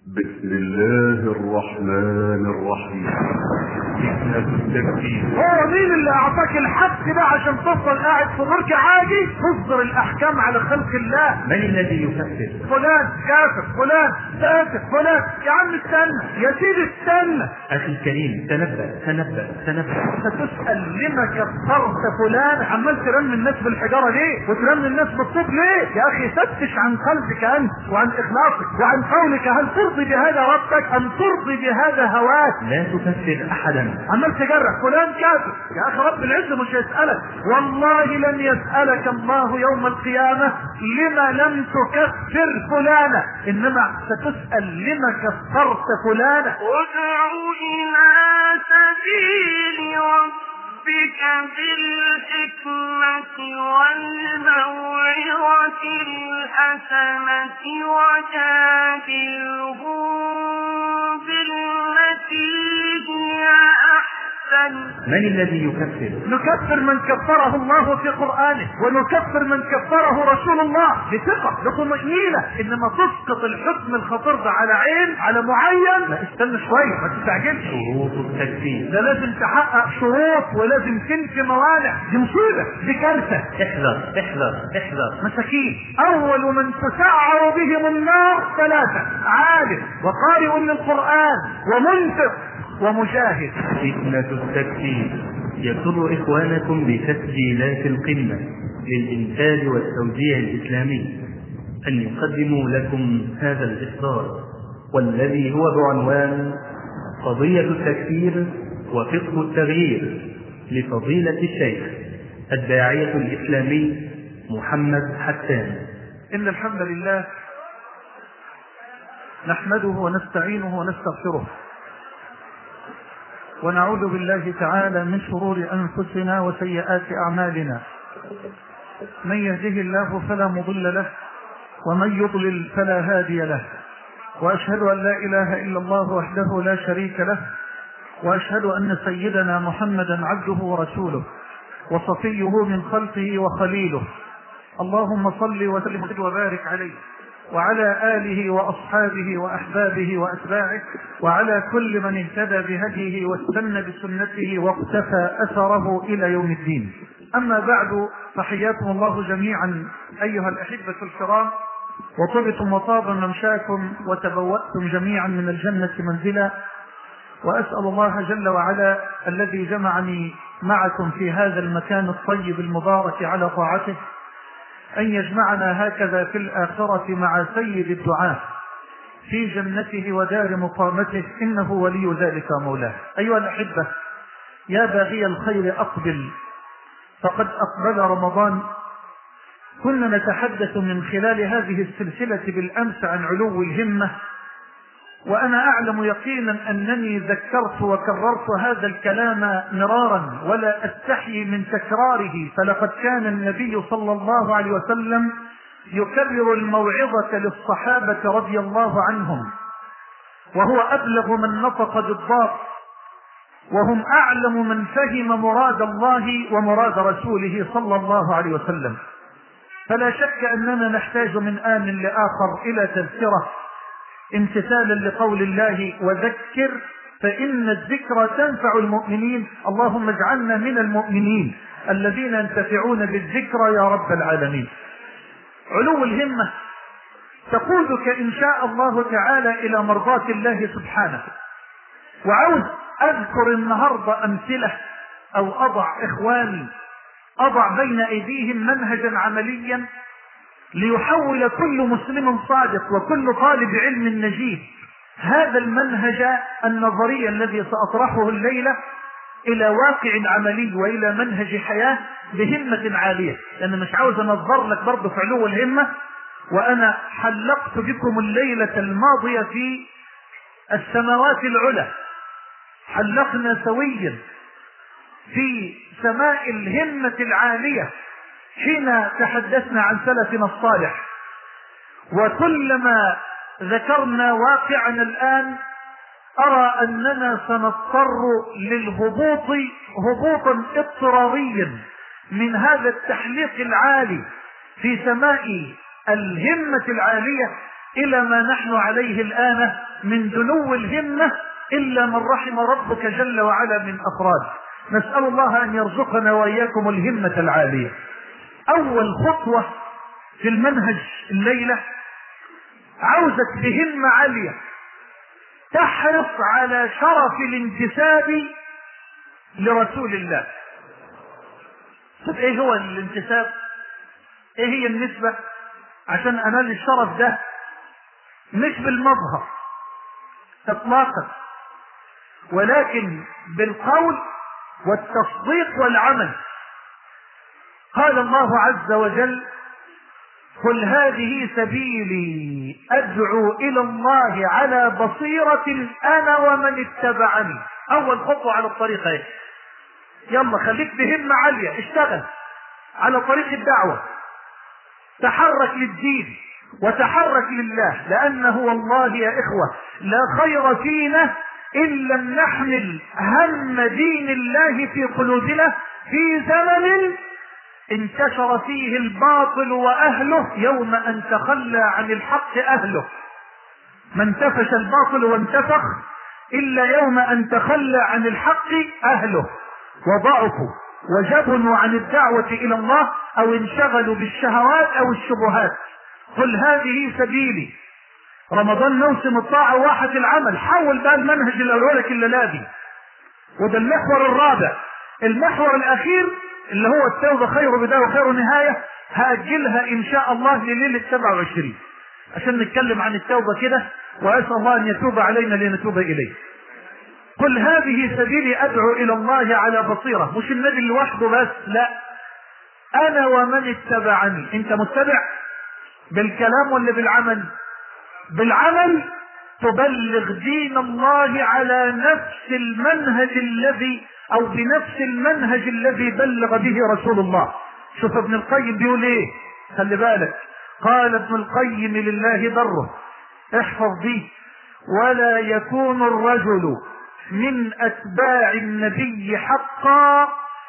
بسم الله الرحمن الرحيم فتنة التكفير هو مين اللي اعطاك الحق ده عشان تفضل قاعد في برج عادي تصدر الاحكام على خلق الله من الذي يكفر فلان كافر فلان فاسق فلان يا عم استنى يا سيدي استنى اخي الكريم تنبأ تنبأ تنبأ ستسأل لما كفرت فلان عمال ترمي الناس بالحجارة ليه وترمي الناس بالطوب ليه يا اخي فتش عن قلبك انت وعن اخلاصك وعن قولك هل ترضي بهذا ربك ام ترضي بهذا هواك لا تكفر احدا عمال تجرح فلان كافر يا اخي رب العزه مش هيسالك والله لن يسالك الله يوم القيامه لما لم تكفر فلانا انما ستسال لما كفرت فلانا ادع إلى سبيل ربك بالحكمة والموعظة الحسنة وجادلهم بالتي هي أحسن من الذي يكفر نكفر من كفره الله في قرآنه ونكفر من كفره رسول الله بثقة بطمأنينة إنما تسقط الحكم الخطير ده على عين على معين لا استنى شوية ما تستعجلش شروط التكفير ده لازم تحقق شروط ولازم تنفي موانع دي مصيبة دي كارثة احذر احذر احذر مساكين أول من تسعر بهم النار ثلاثة عالم وقارئ للقرآن ومنفق ومجاهد فتنة التكفير يسر إخوانكم بتسجيلات القمة للإنتاج والتوزيع الإسلامي أن يقدموا لكم هذا الإصدار والذي هو بعنوان قضية التكفير وفقه التغيير لفضيلة الشيخ الداعية الإسلامي محمد حسان إن الحمد لله نحمده ونستعينه ونستغفره ونعوذ بالله تعالى من شرور أنفسنا وسيئات أعمالنا من يهده الله فلا مضل له ومن يضلل فلا هادي له وأشهد أن لا إله إلا الله وحده لا شريك له وأشهد أن سيدنا محمدا عبده ورسوله وصفيه من خلقه وخليله اللهم صل وسلم وبارك عليه وعلى آله وأصحابه وأحبابه وأتباعه وعلى كل من اهتدى بهديه واستنى بسنته واقتفى أثره إلى يوم الدين أما بعد فحياكم الله جميعا أيها الأحبة الكرام وطبتم وطاب ممشاكم وتبوأتم جميعا من الجنة منزلا وأسأل الله جل وعلا الذي جمعني معكم في هذا المكان الطيب المبارك على طاعته أن يجمعنا هكذا في الآخرة مع سيد الدعاة في جنته ودار مقامته إنه ولي ذلك مولاه أيها الأحبة يا باغي الخير أقبل فقد أقبل رمضان كنا نتحدث من خلال هذه السلسلة بالأمس عن علو الهمة وأنا أعلم يقينا أنني ذكرت وكررت هذا الكلام مرارا ولا أستحي من تكراره فلقد كان النبي صلى الله عليه وسلم يكرر الموعظة للصحابة رضي الله عنهم وهو أبلغ من نطق بالضاد وهم أعلم من فهم مراد الله ومراد رسوله صلى الله عليه وسلم فلا شك أننا نحتاج من آن لآخر إلى تذكرة امتثالا لقول الله وذكر فإن الذكرى تنفع المؤمنين اللهم اجعلنا من المؤمنين الذين ينتفعون بالذكرى يا رب العالمين علو الهمة تقودك إن شاء الله تعالى إلى مرضاة الله سبحانه وعاوز أذكر النهاردة أمثلة أو أضع إخواني أضع بين أيديهم منهجا عمليا ليحول كل مسلم صادق وكل طالب علم نجيب هذا المنهج النظري الذي سأطرحه الليلة إلى واقع عملي وإلى منهج حياة بهمة عالية لأن مش عاوز أنظر لك برضه في علو الهمة وأنا حلقت بكم الليلة الماضية في السماوات العلى حلقنا سويا في سماء الهمة العالية حين تحدثنا عن سلفنا الصالح وكلما ذكرنا واقعنا الآن أرى أننا سنضطر للهبوط هبوطا اضطراريا من هذا التحليق العالي في سماء الهمة العالية إلى ما نحن عليه الآن من دنو الهمة إلا من رحم ربك جل وعلا من أفراد نسأل الله أن يرزقنا وإياكم الهمة العالية أول خطوة في المنهج الليلة عاوزك بهمة عالية تحرص على شرف الانتساب لرسول الله طب ايه هو الانتساب ايه هي النسبة عشان انال الشرف ده مش بالمظهر اطلاقا ولكن بالقول والتصديق والعمل قال الله عز وجل قل هذه سبيلي ادعو الى الله على بصيرة انا ومن اتبعني اول خطوة على الطريق ايه يلا خليك بهمة عالية اشتغل على طريق الدعوة تحرك للدين وتحرك لله لأنه والله يا إخوة لا خير فينا إن لم نحمل هم دين الله في قلوبنا في زمن انتشر فيه الباطل وأهله يوم أن تخلى عن الحق أهله ما انتفش الباطل وانتفخ إلا يوم أن تخلى عن الحق أهله وضعفوا وجبنوا عن الدعوة إلى الله أو انشغلوا بالشهوات أو الشبهات قل هذه سبيلي رمضان موسم الطاعة وواحة العمل حول بقى المنهج اللي قالوا لك الليلة وده المحور الرابع المحور الأخير اللي هو التوبة خير بداية وخير نهاية هأجلها إن شاء الله لليلة 27 عشان نتكلم عن التوبة كده وأسأل الله أن يتوب علينا لنتوب إليه قل هذه سبيلي أدعو إلى الله على بصيرة مش النبي لوحده بس لا أنا ومن اتبعني أنت متبع بالكلام ولا بالعمل بالعمل تبلغ دين الله على نفس المنهج الذي او بنفس المنهج الذي بلغ به رسول الله شوف ابن القيم بيقول ايه خلي بالك قال ابن القيم لله ضره احفظ دي ولا يكون الرجل من اتباع النبي حقا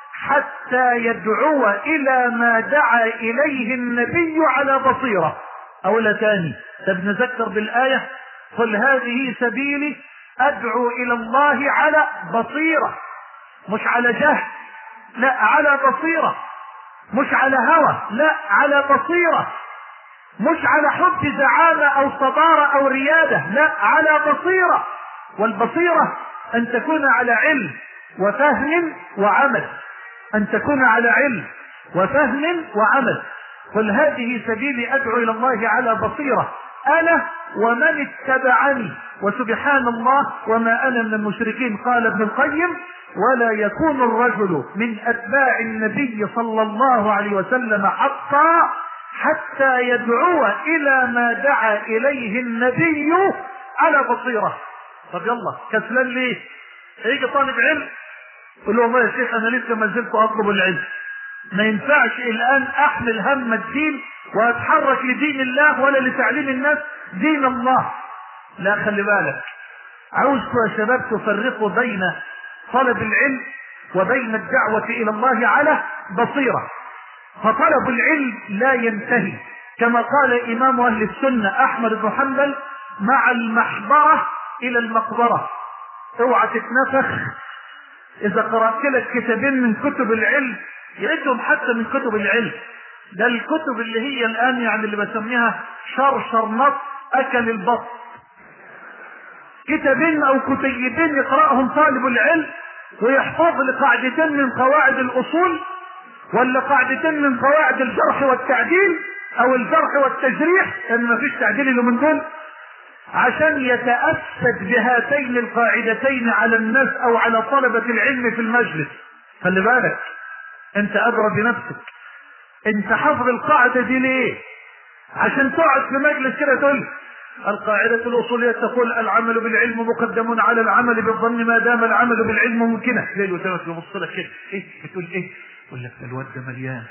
حتى يدعو الى ما دعا اليه النبي على بصيره اقولها تاني طب نذكر بالايه قل هذه سبيلي ادعو الى الله على بصيره مش على جهل لا على بصيره مش على هوى لا على بصيره مش على حب زعامه او صداره او رياده لا على بصيره والبصيره ان تكون على علم وفهم وعمل ان تكون على علم وفهم وعمل قل هذه سبيلي ادعو الى الله على بصيره انا ومن اتبعني وسبحان الله وما انا من المشركين قال ابن القيم ولا يكون الرجل من اتباع النبي صلى الله عليه وسلم حقا حتى يدعو الى ما دعا اليه النبي على بصيره طب يلا كسلان ليه هيجي طالب علم يقول له والله يا شيخ انا لسه ما زلت اطلب العلم ما ينفعش الان احمل هم الدين واتحرك لدين الله ولا لتعليم الناس دين الله لا خلي بالك عاوزكم يا شباب تفرقوا بين طلب العلم وبين الدعوة الى الله على بصيرة فطلب العلم لا ينتهي كما قال امام اهل السنة احمد بن حنبل مع المحبرة الى المقبرة اوعى تتنفخ اذا قرأت لك كتابين من كتب العلم يعدهم حتى من كتب العلم ده الكتب اللي هي الان يعني اللي بسميها شرشر نص اكل البط كتابين او كتيبين يقرأهم طالب العلم ويحفظ لقاعدتين من قواعد الاصول ولا قاعدتين من قواعد الجرح والتعديل او الجرح والتجريح لان ما فيش تعديل اللي من دول عشان يتأسد بهاتين القاعدتين على الناس او على طلبة العلم في المجلس خلي بالك انت ادرى بنفسك انت حافظ القاعدة دي ليه عشان تقعد في مجلس كده تقول القاعدة الأصولية تقول العمل بالعلم مقدم على العمل بالظن ما دام العمل بالعلم ممكنة ليل وتمت يبص لك كده ايه بتقول ايه يقول لك ده الواد ده مليان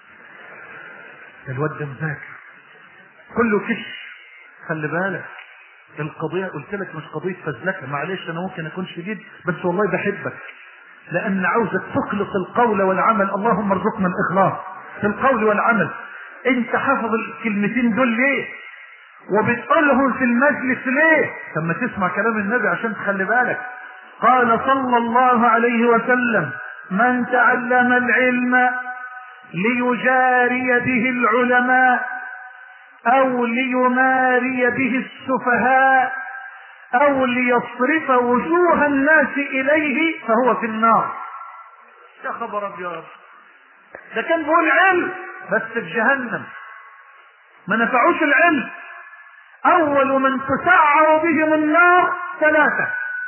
ده الواد ده مذاكر كله كش خلي بالك القضية قلت لك مش قضية فزلكة معلش انا ممكن اكون شديد بس والله بحبك لان عاوزك تخلص القول والعمل اللهم ارزقنا الاخلاص في القول والعمل انت حافظ الكلمتين دول ليه وبتقولهم في المجلس ليه لما تسمع كلام النبي عشان تخلي بالك قال صلى الله عليه وسلم من تعلم العلم ليجاري به العلماء او ليماري به السفهاء او ليصرف وجوه الناس اليه فهو في النار يا خبر ابيض ده كان بيقول علم بس في جهنم ما نفعوش العلم اول من تسعر بهم النار ثلاثة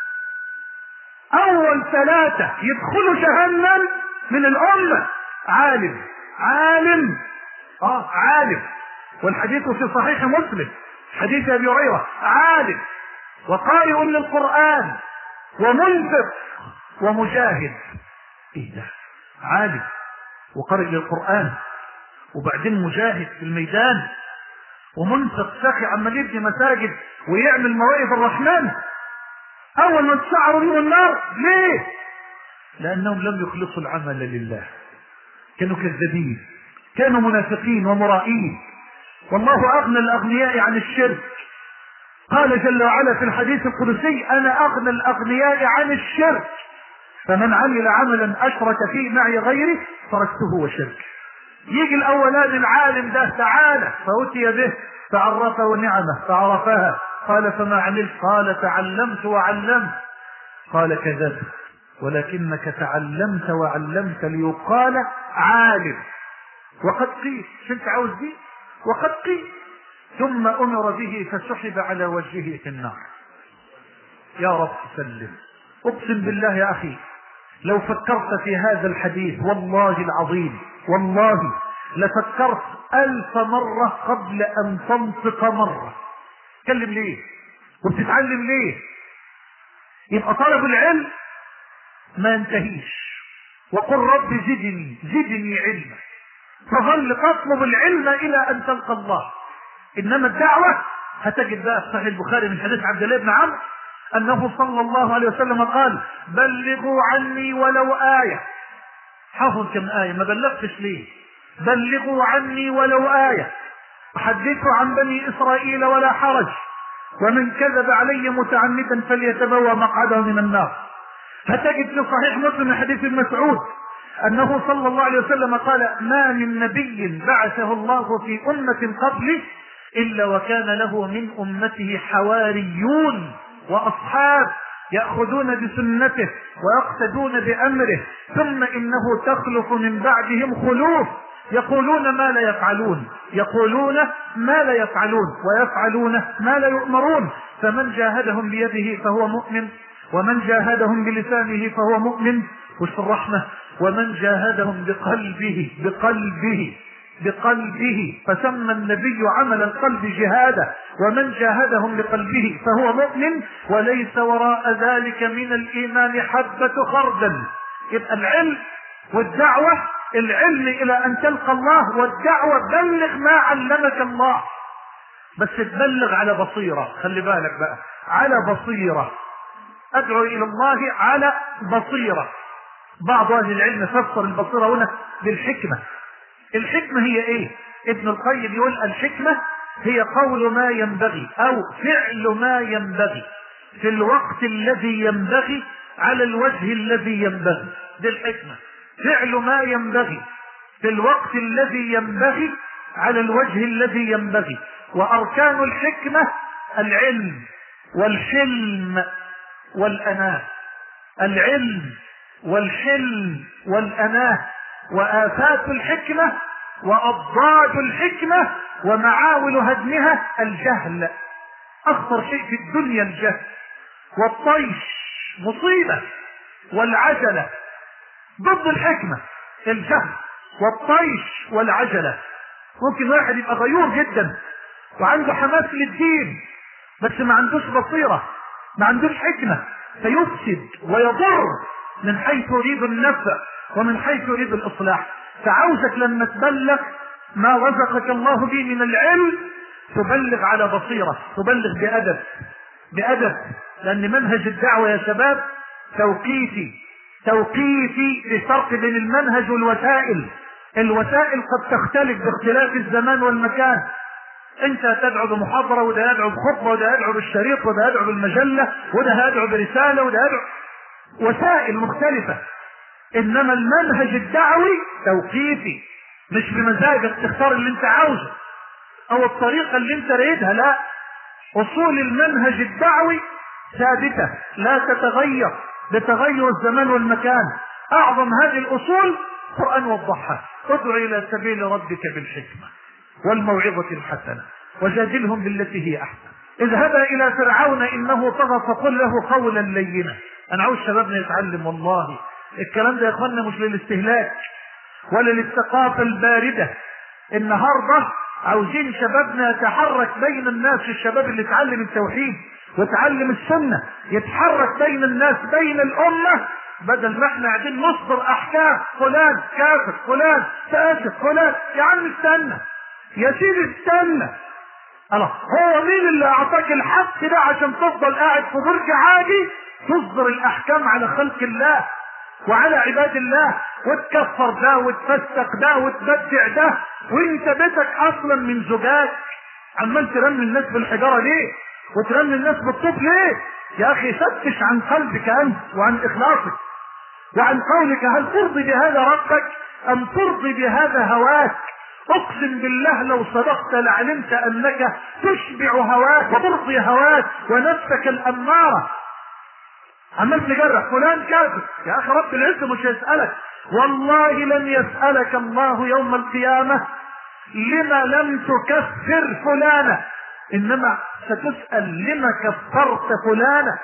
اول ثلاثة يدخلوا جهنم من الامة عالم عالم اه عالم والحديث في صحيح مسلم حديث ابي هريرة عالم وقارئ للقرآن ومنفق ومجاهد ايه ده عالم وقارئ للقرآن وبعدين مجاهد في الميدان ومنفق ساخي عمال يبني مساجد ويعمل موائد الرحمن اول ما تشعروا بهم النار ليه لانهم لم يخلصوا العمل لله كانوا كذابين كانوا منافقين ومرائين والله اغنى الاغنياء عن الشرك قال جل وعلا في الحديث القدسي انا اغنى الاغنياء عن الشرك فمن عمل عملا اشرك فيه معي غيري تركته وشركه يجي الاولان العالم ده تعالى فأتي به فعرفه نعمه فعرفها قال فما عملت قال تعلمت وعلمت قال كذبت ولكنك تعلمت وعلمت ليقال عالم وقد قيل شو انت عاوز دي وقد قيل ثم امر به فسحب على وجهه في النار يا رب سلم اقسم بالله يا اخي لو فكرت في هذا الحديث والله العظيم والله لفكرت ألف مرة قبل أن تنطق مرة تتكلم ليه وبتتعلم ليه يبقى طلب العلم ما ينتهيش وقل رب زدني زدني علما تظل تطلب العلم إلى أن تلقى الله إنما الدعوة هتجد بقى في صحيح البخاري من حديث عبد الله بن عمرو أنه صلى الله عليه وسلم قال بلغوا عني ولو آية حافظ كم آية ما بلغتش ليه بلغوا عني ولو آية حدثوا عن بني إسرائيل ولا حرج ومن كذب علي متعمدا فليتبوى مقعده من النار هتجد في صحيح مسلم من حديث المسعود أنه صلى الله عليه وسلم قال ما من نبي بعثه الله في أمة قبله إلا وكان له من أمته حواريون وأصحاب يأخذون بسنته ويقتدون بأمره ثم إنه تخلف من بعدهم خلوف يقولون ما لا يفعلون يقولون ما لا يفعلون ويفعلون ما لا يؤمرون فمن جاهدهم بيده فهو مؤمن ومن جاهدهم بلسانه فهو مؤمن وش الرحمة ومن جاهدهم بقلبه بقلبه بقلبه فسمى النبي عمل القلب جهادا ومن جاهدهم بقلبه فهو مؤمن وليس وراء ذلك من الإيمان حبة خردل يبقى العلم والدعوة العلم إلى أن تلقى الله والدعوة بلغ ما علمك الله بس تبلغ على بصيرة خلي بالك بقى على بصيرة أدعو إلى الله على بصيرة بعض أهل العلم فسر البصيرة هنا بالحكمة الحكمة هي ايه ابن القيم يقول الحكمة هي قول ما ينبغي او فعل ما ينبغي في الوقت الذي ينبغي على الوجه الذي ينبغي دي الحكمة فعل ما ينبغي في الوقت الذي ينبغي على الوجه الذي ينبغي واركان الحكمة العلم والحلم والأناة العلم والحلم والأناة وآفات الحكمة وأضداد الحكمة ومعاول هدمها الجهل أخطر شيء في الدنيا الجهل والطيش مصيبة والعجلة ضد الحكمة الجهل والطيش والعجلة ممكن واحد يبقى غيور جدا وعنده حماس للدين بس ما عندوش بصيرة ما عندوش حكمة فيفسد ويضر من حيث يريد النفع ومن حيث يريد الإصلاح فعاوزك لما تبلغ ما رزقك الله به من العلم تبلغ على بصيرة تبلغ بأدب بأدب لأن منهج الدعوة يا شباب توقيفي توقيفي في فرق بين المنهج والوسائل الوسائل قد تختلف باختلاف الزمان والمكان انت تدعو بمحاضرة وده يدعو بخطبة وده يدعو بالشريط وده يدعو بالمجلة وده يدعو برسالة وده يدعو وسائل مختلفة انما المنهج الدعوي توقيفي مش بمزاجك تختار اللي انت عاوزه او الطريقة اللي انت رايدها لا اصول المنهج الدعوي ثابتة لا تتغير بتغير الزمان والمكان اعظم هذه الاصول القرآن وضحها ادع الى سبيل ربك بالحكمة والموعظة الحسنة وجادلهم بالتي هي احسن اذهبا الى فرعون انه طغى فقل له قولا لينا انا عاوز شبابنا يتعلم والله الكلام ده يا اخوانا مش للاستهلاك ولا للثقافة الباردة النهاردة عاوزين شبابنا يتحرك بين الناس الشباب اللي اتعلم التوحيد وتعلم السنة يتحرك بين الناس بين الأمة بدل ما احنا قاعدين نصدر أحكام فلان كافر فلان فاسق فلان يا عم استنى يا سيدي استنى الله هو مين اللي أعطاك الحق ده عشان تفضل قاعد في برج عادي تصدر الأحكام على خلق الله وعلى عباد الله وتكفر ده وتفسق ده وتبدع ده وانت بيتك اصلا من زجاج عمال ترمي الناس بالحجاره ليه وترمي الناس بالطوب ليه يا اخي فتش عن قلبك انت وعن اخلاصك وعن قولك هل ترضي بهذا ربك ام ترضي بهذا هواك اقسم بالله لو صدقت لعلمت انك تشبع هواك وترضي هواك ونفسك الاماره عمال تجرح فلان كافر يا اخي رب العزه مش هيسالك والله لن يسالك الله يوم القيامه لما لم تكفر فلانا انما ستسال لما كفرت فلانا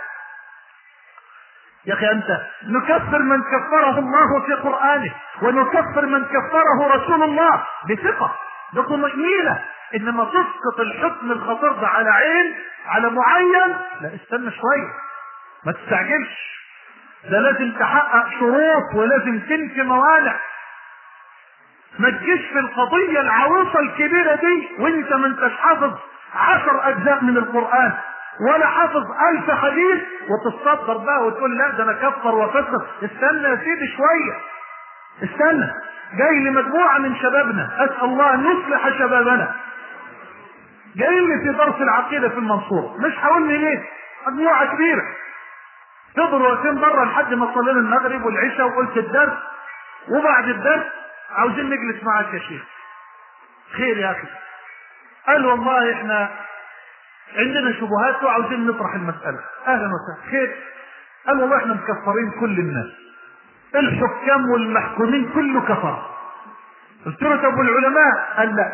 يا اخي انت نكفر من كفره الله في قرانه ونكفر من كفره رسول الله بثقه بطمانينه انما تسقط الحكم الخطير ده على عين على معين لا استنى شويه ما تستعجلش ده لازم تحقق شروط ولازم تنفي موانع ما تجيش في القضية العويصة الكبيرة دي وانت ما انتش حافظ عشر اجزاء من القرآن ولا حافظ الف حديث وتتصدر بقى وتقول لا ده انا كفر وفسر استنى يا سيدي شوية استنى جاي لمجموعة من شبابنا اسأل الله ان يصلح شبابنا جاي لي في درس العقيدة في المنصورة مش هقول لي ليه مجموعة كبيرة فضلوا واقفين بره لحد ما صلينا المغرب والعشاء وقلت الدرس وبعد الدرس عاوزين نجلس معاك يا شيخ خير يا اخي قال والله احنا عندنا شبهات وعاوزين نطرح المسألة اهلا وسهلا خير قال والله احنا مكفرين كل الناس الحكام والمحكومين كله كفر قلت له طب والعلماء قال لا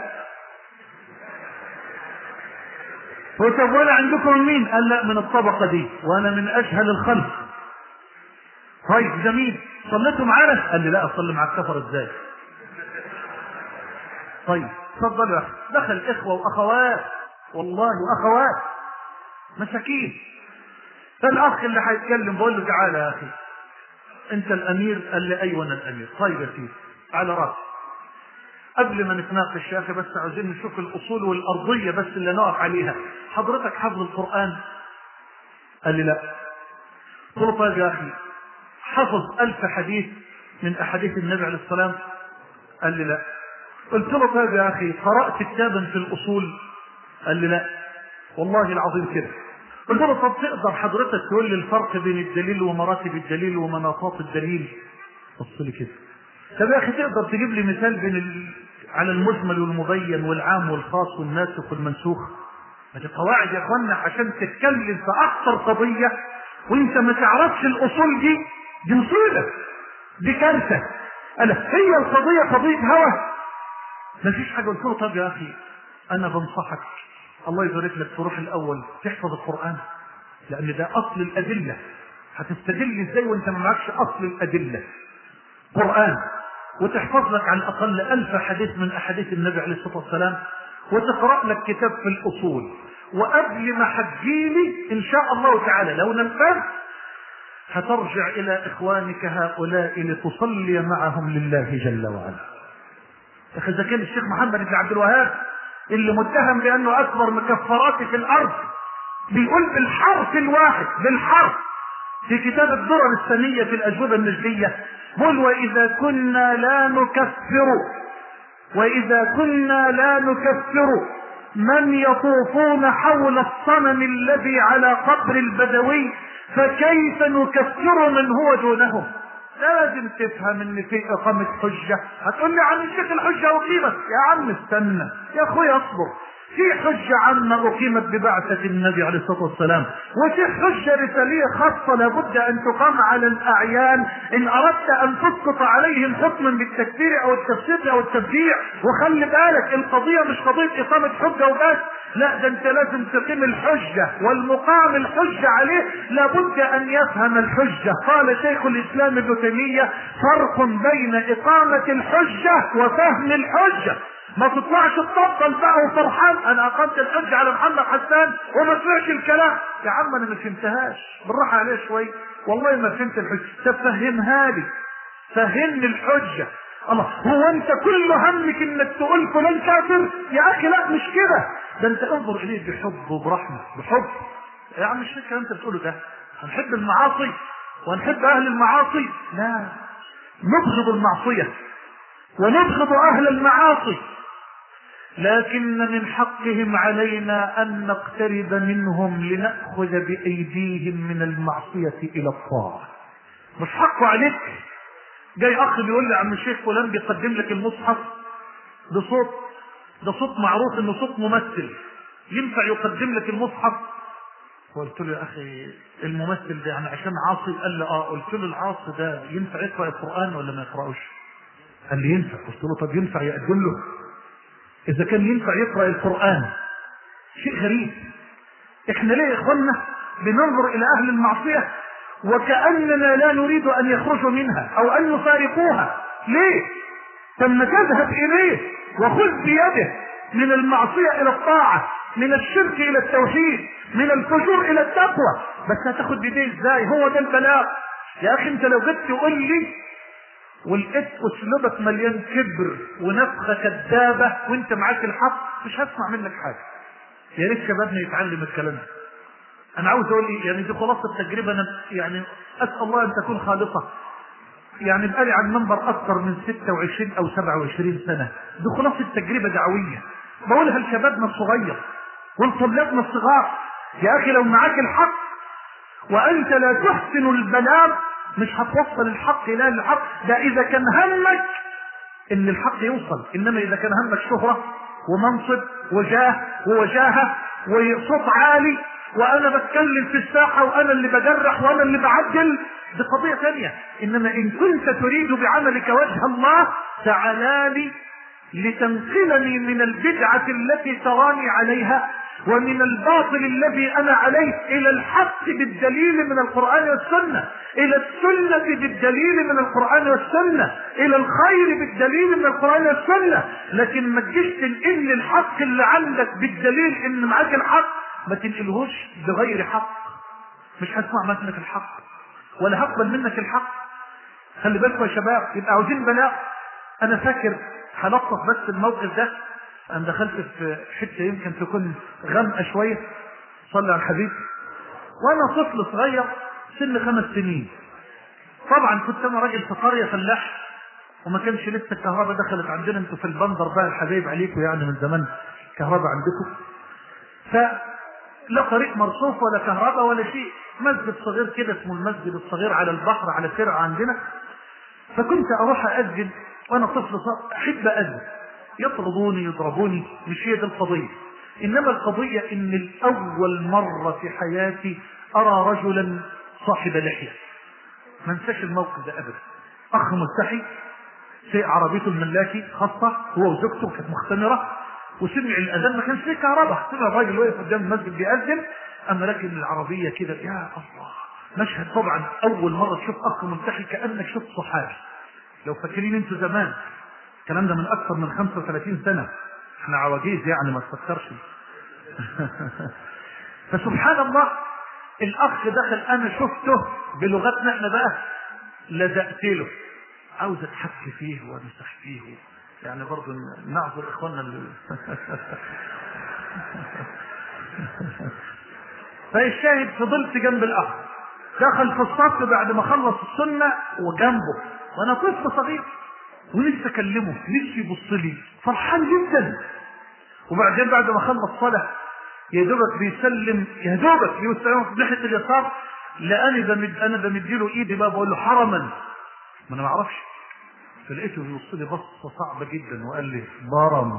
طب ولا عندكم مين قال لا من الطبقة دي وانا من اشهل الخلق طيب جميل صليتوا معانا قال لي لا اصلي مع الكفر ازاي طيب اتفضل يا اخي دخل اخوه واخوات والله واخوات مساكين فالاخ اللي هيتكلم بقول له تعالى يا اخي انت الامير قال لي ايوه انا الامير طيب يا سيدي على راسي قبل ما نتناقش يا اخي بس عاوزين نشوف الاصول والارضيه بس اللي نقف عليها حضرتك حفظ القران قال لي لا قلت له طيب يا اخي حفظ ألف حديث من أحاديث النبي عليه السلام قال لي لا قلت له طيب يا أخي قرأت كتابا في الأصول قال لي لا والله العظيم كده قلت له طب تقدر حضرتك تقول لي الفرق بين الدليل ومراتب الدليل ومناطات الدليل بص لي كده طب يا أخي تقدر تجيب لي مثال بين ال... على المجمل والمبين والعام والخاص والناسخ والمنسوخ هذه قواعد يا اخوانا عشان تتكلم في اخطر قضيه وانت ما تعرفش الاصول دي دي مصيبه دي كارثه انا هي القضيه قضيه هوى مفيش حاجه قلت له طب يا اخي انا بنصحك الله يبارك لك تروح الاول تحفظ القران لان ده اصل الادله هتستدل ازاي وانت ما معكش اصل الادله قران وتحفظ لك على الاقل الف حديث من احاديث النبي عليه الصلاه والسلام وتقرا لك كتاب في الاصول وقبل ما هتجيلي ان شاء الله تعالى لو نفذت هترجع الى اخوانك هؤلاء لتصلي معهم لله جل وعلا اخي اذا كان الشيخ محمد بن عبد الوهاب اللي متهم بانه اكبر مكفرات في الارض بيقول بالحرف الواحد بالحرف في كتاب الدرر السنيه في الاجوبه النجديه قل واذا كنا لا نكفر واذا كنا لا نكفر من يطوفون حول الصنم الذي على قبر البدوي فكيف نكفر من هو دونهم لازم تفهم ان في اقامة حجة هتقول لي عن الشيخ الحجة اقيمت يا عم استنى يا اخويا اصبر في حجة عامة أقيمت ببعثة النبي عليه الصلاة والسلام وفي حجة رسالية خاصة لابد أن تقام على الأعيان إن أردت أن تسقط عليهم حكما بالتكفير أو التفسير أو التبديع وخلي بالك القضية مش قضية إقامة حجة وبس لا ده انت لازم تقيم الحجة والمقام الحجة عليه لابد ان يفهم الحجة قال شيخ الاسلام ابن تيمية فرق بين اقامة الحجة وفهم الحجة ما تطلعش تطبل بقى وفرحان انا اقمت الحجة على محمد حسان وما سمعش الكلام يا عم انا ما فهمتهاش بالراحة عليه شوي والله ما فهمت الحجة تفهمها لي فهمني الحجة الله هو انت كل همك انك تقول فلان كافر يا اخي لا مش كده ده انت انظر اليه بحب وبرحمه بحب يا عم مش الكلام انت بتقوله ده هنحب المعاصي وهنحب اهل المعاصي لا نبغض المعصيه ونبغض اهل المعاصي لكن من حقهم علينا ان نقترب منهم لناخذ بايديهم من المعصيه الى الطاعه مش حقه عليك جاي اخ بيقول لي عم الشيخ فلان بيقدم لك المصحف بصوت ده صوت معروف انه صوت ممثل ينفع يقدم لك المصحف قلت له يا اخي الممثل ده يعني عشان عاصي قال لي اه قلت له العاصي ده ينفع يقرا القران ولا ما يقراوش قال لي ينفع قلت له طب ينفع يقدم له اذا كان ينفع يقرا القران شيء غريب احنا ليه يا اخوانا بننظر الى اهل المعصيه وكاننا لا نريد ان يخرجوا منها او ان يفارقوها ليه ثم تذهب اليه وخذ بيده من المعصيه الى الطاعه من الشرك الى التوحيد من الفجور الى التقوى بس هتاخد بايديه ازاي هو ده البلاء يا اخي انت لو جيت تقول لي ولقيت اسلوبك مليان كبر ونفخه كذابه وانت معاك الحق مش هسمع منك حاجه يا ريت شبابنا يتعلم الكلام ده انا عاوز اقول ايه يعني دي خلاصه التجربه انا يعني اسال الله ان تكون خالصه يعني بقالي على المنبر اكثر من 26 او 27 سنه دي خلاصه تجربه دعويه بقولها لشبابنا الصغير ولطلابنا الصغار يا اخي لو معاك الحق وانت لا تحسن البلاغ مش هتوصل الحق الى الحق ده اذا كان همك ان الحق يوصل انما اذا كان همك شهره ومنصب وجاه ووجاهه وصوت عالي وانا بتكلم في الساحه وانا اللي بجرح وانا اللي بعدل دي قضيه ثانيه انما ان كنت تريد بعملك وجه الله تعالى لي لتنقلني من البدعه التي تراني عليها ومن الباطل الذي انا عليه الى الحق بالدليل من القران والسنه الى السنه بالدليل من القران والسنه الى الخير بالدليل من القران والسنه لكن ما تجيش تنقل لي الحق اللي عندك بالدليل ان معاك الحق ما تنقلهوش بغير حق مش هسمع منك الحق ولا هقبل منك الحق خلي بالكم يا شباب يبقى عاوزين بلاء انا فاكر هلطف بس الموقف ده انا دخلت في حته يمكن تكون غامقه شويه صلى على الحبيب وانا طفل صغير سن خمس سنين طبعا كنت انا راجل في قريه فلاح وما كانش لسه الكهرباء دخلت عندنا انتوا في البندر بقى الحبايب عليكم يعني من زمان كهرباء عندكم فلا طريق مرصوف ولا كهرباء ولا شيء مسجد صغير كده اسمه المسجد الصغير على البحر على ترعه عندنا فكنت اروح اذن وانا طفل صغير احب اذن يطردوني يضربوني مش هي دي القضيه انما القضيه ان الاول مره في حياتي ارى رجلا صاحب لحيه ما انساش الموقف ده ابدا اخ ملتحي سيء عربيته الملاكي خاصه هو وزوجته كانت مختمره وسمع الاذان ما كانش فيه كهرباء سمع الراجل واقف قدام المسجد بيأذن اما راكب العربيه كده يا الله مشهد طبعا اول مره تشوف اخ ملتحي كانك شفت صحابي لو فاكرين انتوا زمان الكلام ده من اكثر من 35 سنه احنا عواجيز يعني ما تفكرش فسبحان الله الاخ دخل انا شفته بلغتنا احنا بقى لزقت له عاوز اتحك فيه وامسح فيه يعني برضه نعذر اخواننا اللي فالشاهد فضلت جنب الاخ دخل في الصف بعد ما خلص السنه وجنبه وانا طفل صغير ونفسي اكلمه نفسي يبص لي فرحان جدا وبعدين بعد ما خلص صلاة يا دوبك بيسلم يا دوبك بيسلم في ناحية اليسار لاني بمد انا بمديله ايدي بقى بقول له حرما ما انا ما اعرفش فلقيته بيبص لي بصه صعبه جدا وقال لي ضرم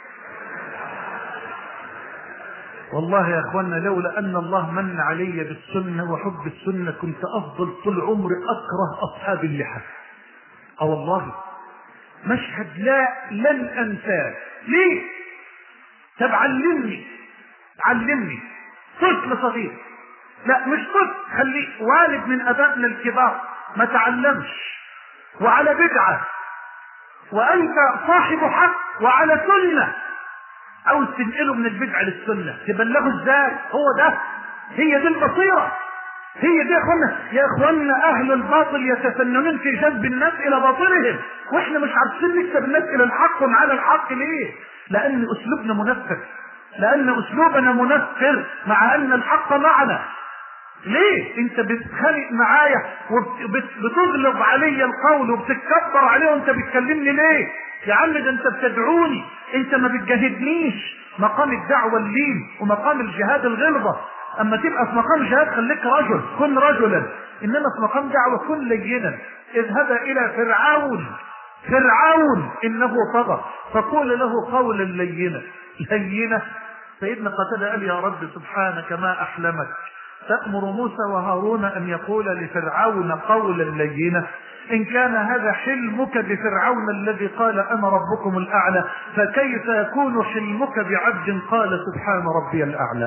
والله يا اخوانا لولا ان الله من علي بالسنه وحب السنه كنت افضل طول عمري اكره اصحاب اللحى اه والله مشهد لا لن انساه ليه طب علمني علمني طفل صغير لا مش طفل خليه والد من ابائنا الكبار ما تعلمش وعلى بدعه وانت صاحب حق وعلى سنه عاوز تنقله من البدعه للسنه تبلغه ازاي هو ده هي دي البصيره هي دي يا اخوانا يا اخوانا اهل الباطل يتفننون في جذب الناس الى باطلهم واحنا مش عارفين نكسب الناس الى الحق ومعانا الحق ليه لان اسلوبنا منفر لان اسلوبنا منفر مع ان الحق معنا ليه انت بتتخانق معايا وبتغلب علي القول وبتتكبر عليه وانت بتكلمني ليه يا عم ده انت بتدعوني انت ما بتجاهدنيش مقام الدعوه اللين ومقام الجهاد الغلظه اما تبقى في مقام جهاد خليك رجل كن رجلا انما في مقام دعوه كن لينا اذهب الى فرعون فرعون انه طغى فقول له قولا لينا لينا سيدنا قتاده قال يا رب سبحانك ما احلمك تأمر موسى وهارون أن يقول لفرعون قولا لينا إن كان هذا حلمك بفرعون الذي قال أنا ربكم الأعلى فكيف يكون حلمك بعبد قال سبحان ربي الأعلى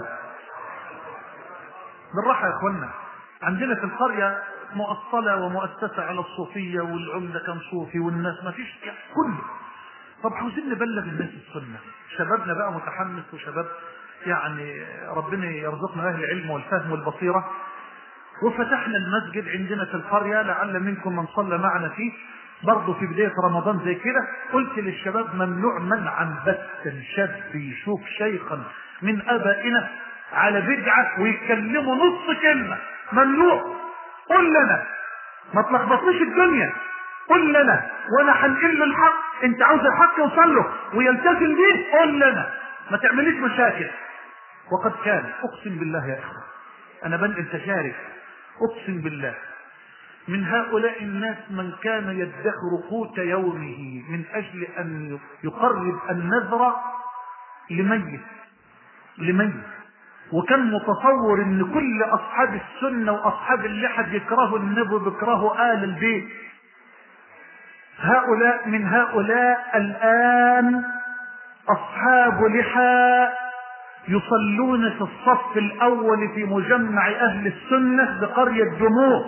بالراحة يا أخوانا عندنا في القرية مؤصلة ومؤسسة على الصوفية والعمدة كان صوفي والناس ما فيش كله طب عاوزين نبلغ الناس السنة شبابنا بقى متحمس وشباب يعني ربنا يرزقنا اهل العلم والفهم والبصيره وفتحنا المسجد عندنا في القريه لعل منكم من صلى معنا فيه برضه في بدايه رمضان زي كده قلت للشباب ممنوع منعا بتا شاب يشوف شيخا من ابائنا على بدعه ويتكلموا نص كلمه ممنوع قل لنا ما تلخبطنيش الدنيا قل لنا وانا هنقل الحق انت عاوز الحق يوصل له ويلتزم بيه قل لنا ما تعمليش مشاكل وقد كان اقسم بالله يا اخوه انا بنقل تجارب اقسم بالله من هؤلاء الناس من كان يدخر قوت يومه من اجل ان يقرب النذر لميت لميت وكان متصور ان كل اصحاب السنه واصحاب اللحى بيكرهوا النبي بيكرهوا ال البيت هؤلاء من هؤلاء الان اصحاب لحى يصلون في الصف الاول في مجمع اهل السنه بقريه دموع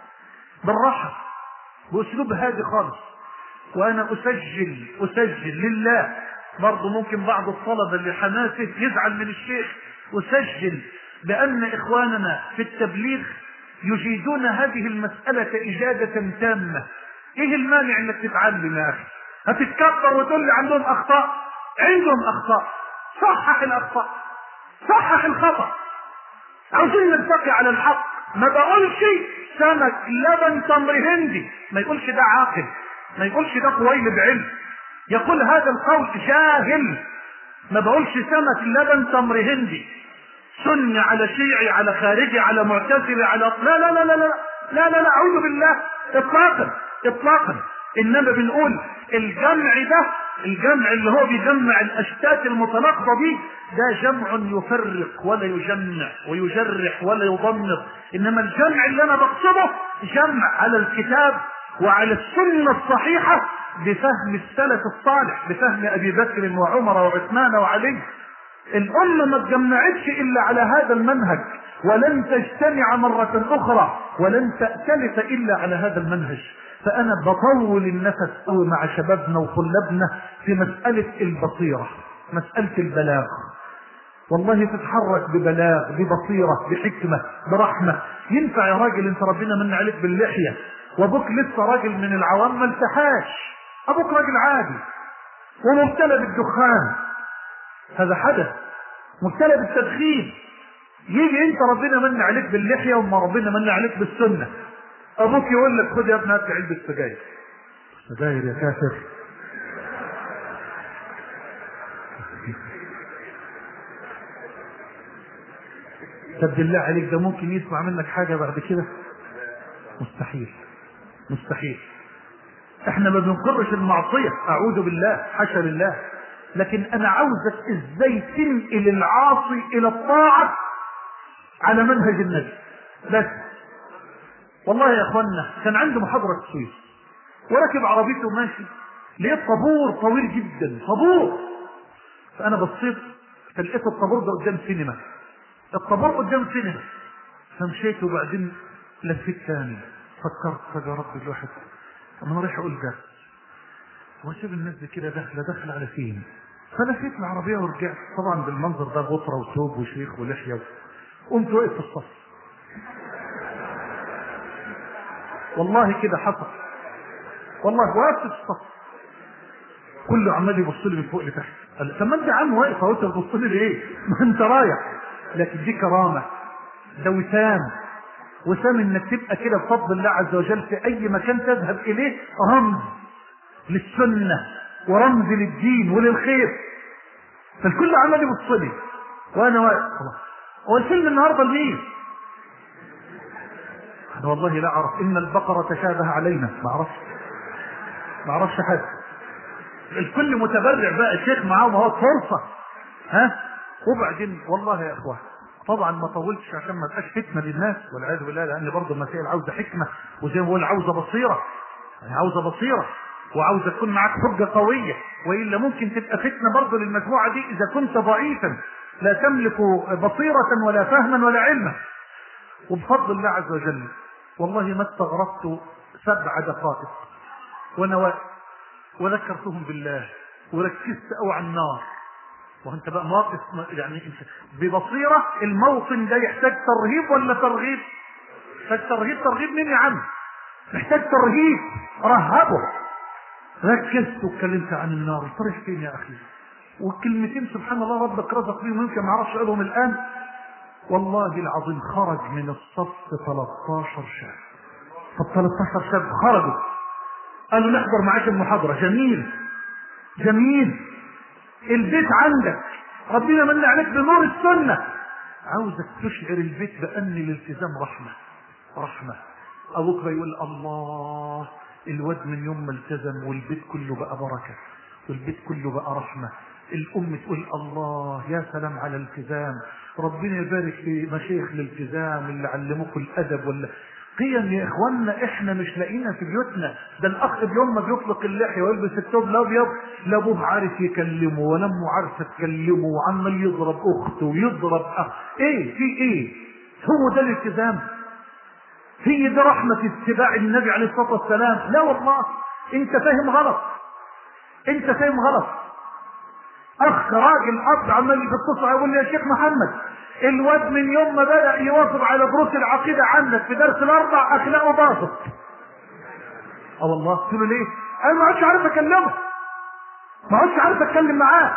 بالراحه باسلوب هادي خالص وانا اسجل اسجل لله برضه ممكن بعض الطلبه اللي حماسه يزعل من الشيخ اسجل بان اخواننا في التبليغ يجيدون هذه المساله اجاده تامه ايه المانع انك تتعلم يا اخي هتتكبر وتقول لي عندهم اخطاء عندهم اخطاء صحح الاخطاء صحح الخطا عاوزين نلتقي على الحق ما بقولش سمك لبن تمر هندي ما يقولش ده عاقل ما يقولش ده قويل بعلم يقول هذا القول جاهل ما بقولش سمك لبن تمر هندي سني على شيعي على خارجي على معتزلي على لا لا لا لا لا لا لا, لا اعوذ بالله اطلاقا اطلاقا انما بنقول الجمع ده الجمع اللي هو بيجمع الاشتات المتناقضه دي ده جمع يفرق ولا يجمع ويجرح ولا يضمر انما الجمع اللي انا بقصده جمع على الكتاب وعلى السنه الصحيحه بفهم السلف الصالح بفهم ابي بكر وعمر وعثمان وعلي الامه ما اتجمعتش الا على هذا المنهج ولن تجتمع مره اخرى ولن تأتلف الا على هذا المنهج فانا بطول النفس قوي مع شبابنا وطلابنا في مساله البصيره مساله البلاغ والله تتحرك ببلاغ ببصيره بحكمه برحمه ينفع يا راجل انت ربنا من عليك باللحيه وابوك لسه راجل من العوام ما التحاش ابوك راجل عادي ومبتلى بالدخان هذا حدث مبتلى بالتدخين يجي انت ربنا من عليك باللحيه وما ربنا من عليك بالسنه ابوك يقول لك خد يا ابني هات علبه سجاير سجاير يا كافر طب بالله عليك ده ممكن يسمع منك حاجة بعد كده مستحيل مستحيل احنا ما بنقرش المعصية اعوذ بالله حاشا لله لكن انا عاوزك ازاي تنقل العاصي الى الطاعة على منهج النبي بس والله يا اخوانا كان عنده محاضرة السويس وركب عربيته ماشي لقيت طابور طويل جدا طابور فانا بصيت فلقيت الطابور ده قدام سينما الطابور قدام سينما فمشيت وبعدين لفيت تاني فكرت طب يا رب الواحد طب انا رايح اقول درس واشوف الناس دي كده داخله داخله على فين فلفيت العربيه ورجعت طبعا بالمنظر ده غطره وثوب وشيخ ولحيه قمت واقف في الصف والله كده حصل والله وقفت في الصف كله عمال يبص لي من فوق لتحت قال طب ما انت يا عم واقف اهو انت بتبص لي ليه؟ ما انت رايح لكن دي كرامه ده وسام وسام انك تبقى كده بفضل الله عز وجل في اي مكان تذهب اليه رمز للسنه ورمز للدين وللخير فالكل عمال يبص لي وانا واقف هو الفيلم النهارده لمين؟ انا والله لا اعرف ان البقره تشابه علينا ما اعرفش ما اعرفش حاجه الكل متبرع بقى الشيخ معاه وهو فرصه ها وبعدين والله يا اخوان طبعا ما طولتش عشان ما تبقاش فتنه للناس والعياذ بالله لان برضه المسائل عاوزه حكمه وزي ما بقول عاوزه بصيره يعني عاوزه بصيره وعاوزه تكون معاك حجه قويه والا ممكن تبقى فتنه برضه للمجموعه دي اذا كنت ضعيفا لا تملك بصيره ولا فهما ولا علما وبفضل الله عز وجل والله ما استغرقت سبع دقائق وانا واقف وذكرتهم بالله وركزت قوي على النار وانت بقى مواقف يعني ببصيره الموطن ده يحتاج ترهيب ولا ترغيب؟ فالترهيب ترغيب مين يا عم؟ محتاج ترهيب رهبه ركزت واتكلمت عن النار الفرح فين يا اخي؟ والكلمتين سبحان الله ربك رزق بيهم يمكن ما اعرفش اقولهم الان والله العظيم خرج من الصف 13 شاب طب 13 شاب خرجوا قالوا نحضر معاك المحاضرة جميل جميل البيت عندك ربنا من عليك بنور السنة عاوزك تشعر البيت بأن الالتزام رحمة رحمة أبوك يقول الله الواد من يوم ما التزم والبيت كله بقى بركة والبيت كله بقى رحمة الأم تقول الله يا سلام على الالتزام ربنا يبارك في مشايخ الالتزام اللي علموكم الأدب ولا قيم يا اخوانا احنا مش لاقينا في بيوتنا ده الاخ اليوم ما بيطلق اللحيه ويلبس الثوب الابيض لا ابوه عارف يكلمه ولا امه عارفه تكلمه وعمال يضرب اخته ويضرب اخ ايه في ايه هو ده الالتزام هي دي رحمه اتباع النبي عليه الصلاه والسلام لا والله انت فاهم غلط انت فاهم غلط اخ راجل اب عمال يتصل يقول لي يا شيخ محمد الواد من يوم ما بدأ يواظب على دروس العقيدة عندك في درس الأربع أخلاقه باظت. اه والله قلت له ليه؟ أنا ما عادش عارف أكلمه. ما عادش عارف أتكلم معاه.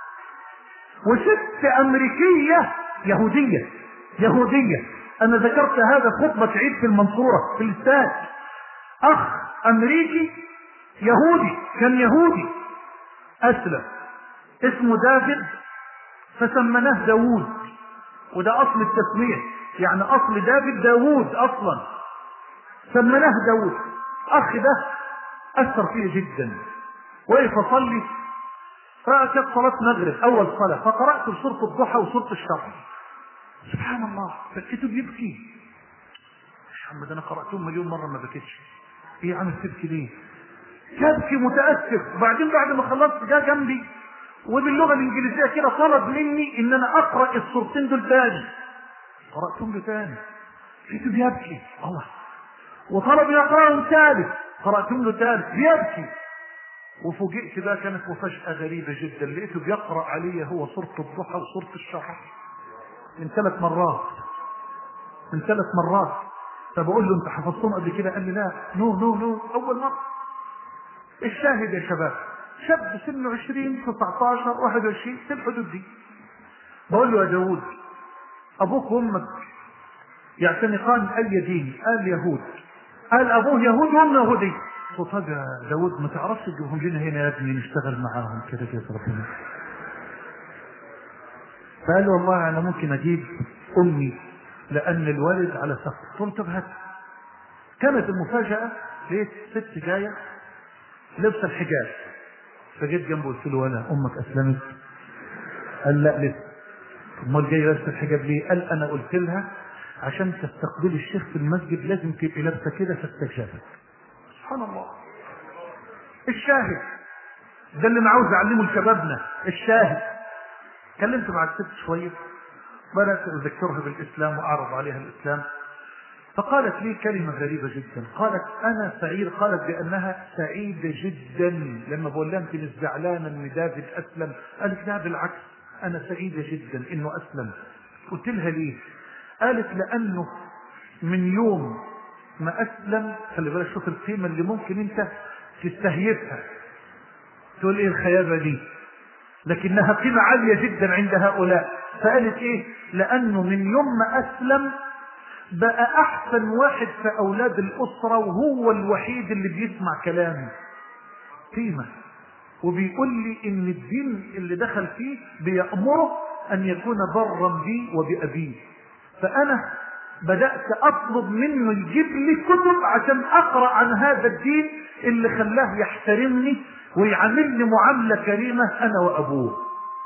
وست أمريكية يهودية يهودية أنا ذكرت هذا في خطبة عيد في المنصورة في الاستاد. أخ أمريكي يهودي كان يهودي أسلم اسمه دافيد فسمناه داوود وده اصل التسمية يعني اصل دافيد داوود اصلا سمناه داوود اخ ده اثر فيه جدا وقف اصلي فكانت صلاة مغرب اول صلاة فقرأت سورة الضحى وسورة الشرح سبحان الله فلقيته بيبكي محمد انا قرأتهم مليون مرة ما بكيتش ايه يا عم تبكي ليه يبكي متأسف وبعدين بعد ما خلصت جه جنبي وباللغه الانجليزيه كده طلب مني ان انا اقرا الصورتين دول تاني قراتهم له تاني لقيته بيبكي الله وطلب يقراهم ثالث قراتهم له ثالث بيبكي وفوجئت بقى كانت مفاجاه غريبه جدا لقيته بيقرا علي هو سوره الضحى وسوره الشرح من ثلاث مرات من ثلاث مرات فبقول له انت حفظتهم قبل كده قال لي لا نو نو نو اول مره الشاهد يا شباب شاب سنه 20 19 21 في الحدود دي بقول له يا داوود ابوك وامك يعتنقان اي دين قال يهود قال ابوه يهود وامه يهودي قلت طب يا داوود ما تعرفش تجيبهم لنا هنا يا ابني نشتغل معاهم كده كده ربنا فقال له والله انا ممكن اجيب امي لان الوالد على سفر قلت طب هات كانت المفاجاه لقيت ست جايه لابسه الحجاب فجيت جنبه قلت له ولا امك اسلمت قال لا لسه امال جاي لابسه الحجاب ليه قال انا قلت لها عشان تستقبلي الشيخ في المسجد لازم تبقي لابسه كده فاستجابت سبحان الله الشاهد ده اللي انا عاوز اعلمه لشبابنا الشاهد كلمت مع الست شويه بدات اذكرها بالاسلام واعرض عليها الاسلام فقالت لي كلمة غريبة جدا قالت أنا سعيد قالت بأنها سعيدة جدا لما بقول لها أنت مش زعلانة إن دافد أسلم قالت لا بالعكس أنا سعيدة جدا إنه أسلم قلت لها ليه قالت لأنه من يوم ما أسلم خلي بالك شوف القيمة اللي ممكن أنت تستهيفها تقول إيه الخيابة دي لكنها قيمة عالية جدا عند هؤلاء فقالت إيه لأنه من يوم ما أسلم بقى احسن واحد في اولاد الاسرة وهو الوحيد اللي بيسمع كلامي قيمة وبيقول لي ان الدين اللي دخل فيه بيأمره ان يكون برا بي وبأبيه فانا بدأت اطلب منه يجيب لي كتب عشان اقرأ عن هذا الدين اللي خلاه يحترمني ويعاملني معاملة كريمة انا وابوه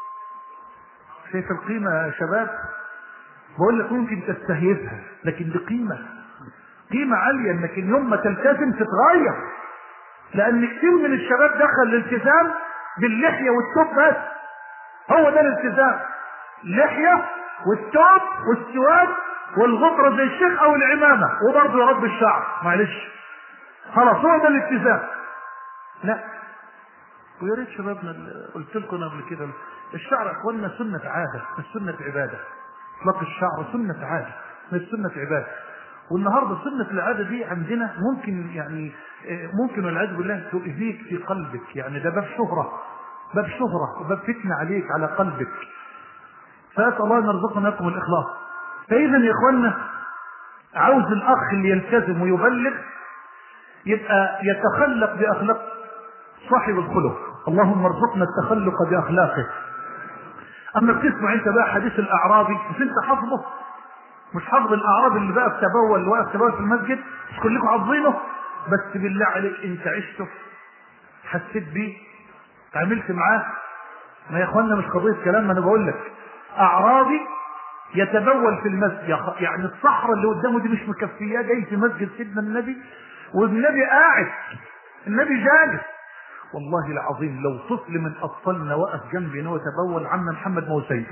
شايف القيمة يا شباب بقول لك ممكن تستهيفها لكن دي قيمة قيمة عالية انك يوم ما تلتزم تتغير لان كتير من الشباب دخل الالتزام باللحية والتوب بس هو ده الالتزام اللحية والتوب والسواد والغطرة زي الشيخ او العمامة وبرضه يا رب الشعر معلش خلاص هو ده الالتزام لا ويا ريت شبابنا اللي قلت لكم قبل كده الشعر يا اخوانا سنة عادة مش سنة عبادة اطلاق الشعر سنة عادة مش سنة عبادة والنهارده سنة العادة دي عندنا ممكن يعني ممكن والعياذ بالله تؤذيك في قلبك يعني ده باب شهرة باب شهرة وباب فتنة عليك على قلبك فأسأل الله أن يرزقنا لكم الإخلاص فإذا يا إخوانا عاوز الأخ اللي يلتزم ويبلغ يبقى يتخلق بأخلاق صاحب الخلق اللهم ارزقنا التخلق بأخلاقه اما بتسمع انت بقى حديث الاعرابي مش انت حافظه مش حافظ الاعرابي اللي بقى بتبول واقف تبول في المسجد مش كلكم حافظينه بس بالله عليك انت عشته حسيت بيه تعاملت معاه ما يا اخوانا مش قضيه كلام ما انا بقول لك اعرابي يتبول في المسجد يعني الصحراء اللي قدامه دي مش مكفياه جاي في مسجد سيدنا النبي والنبي قاعد النبي جالس والله العظيم لو طفل من اطفالنا وقف جنبي ان هو يتبول عم محمد ما هو سيد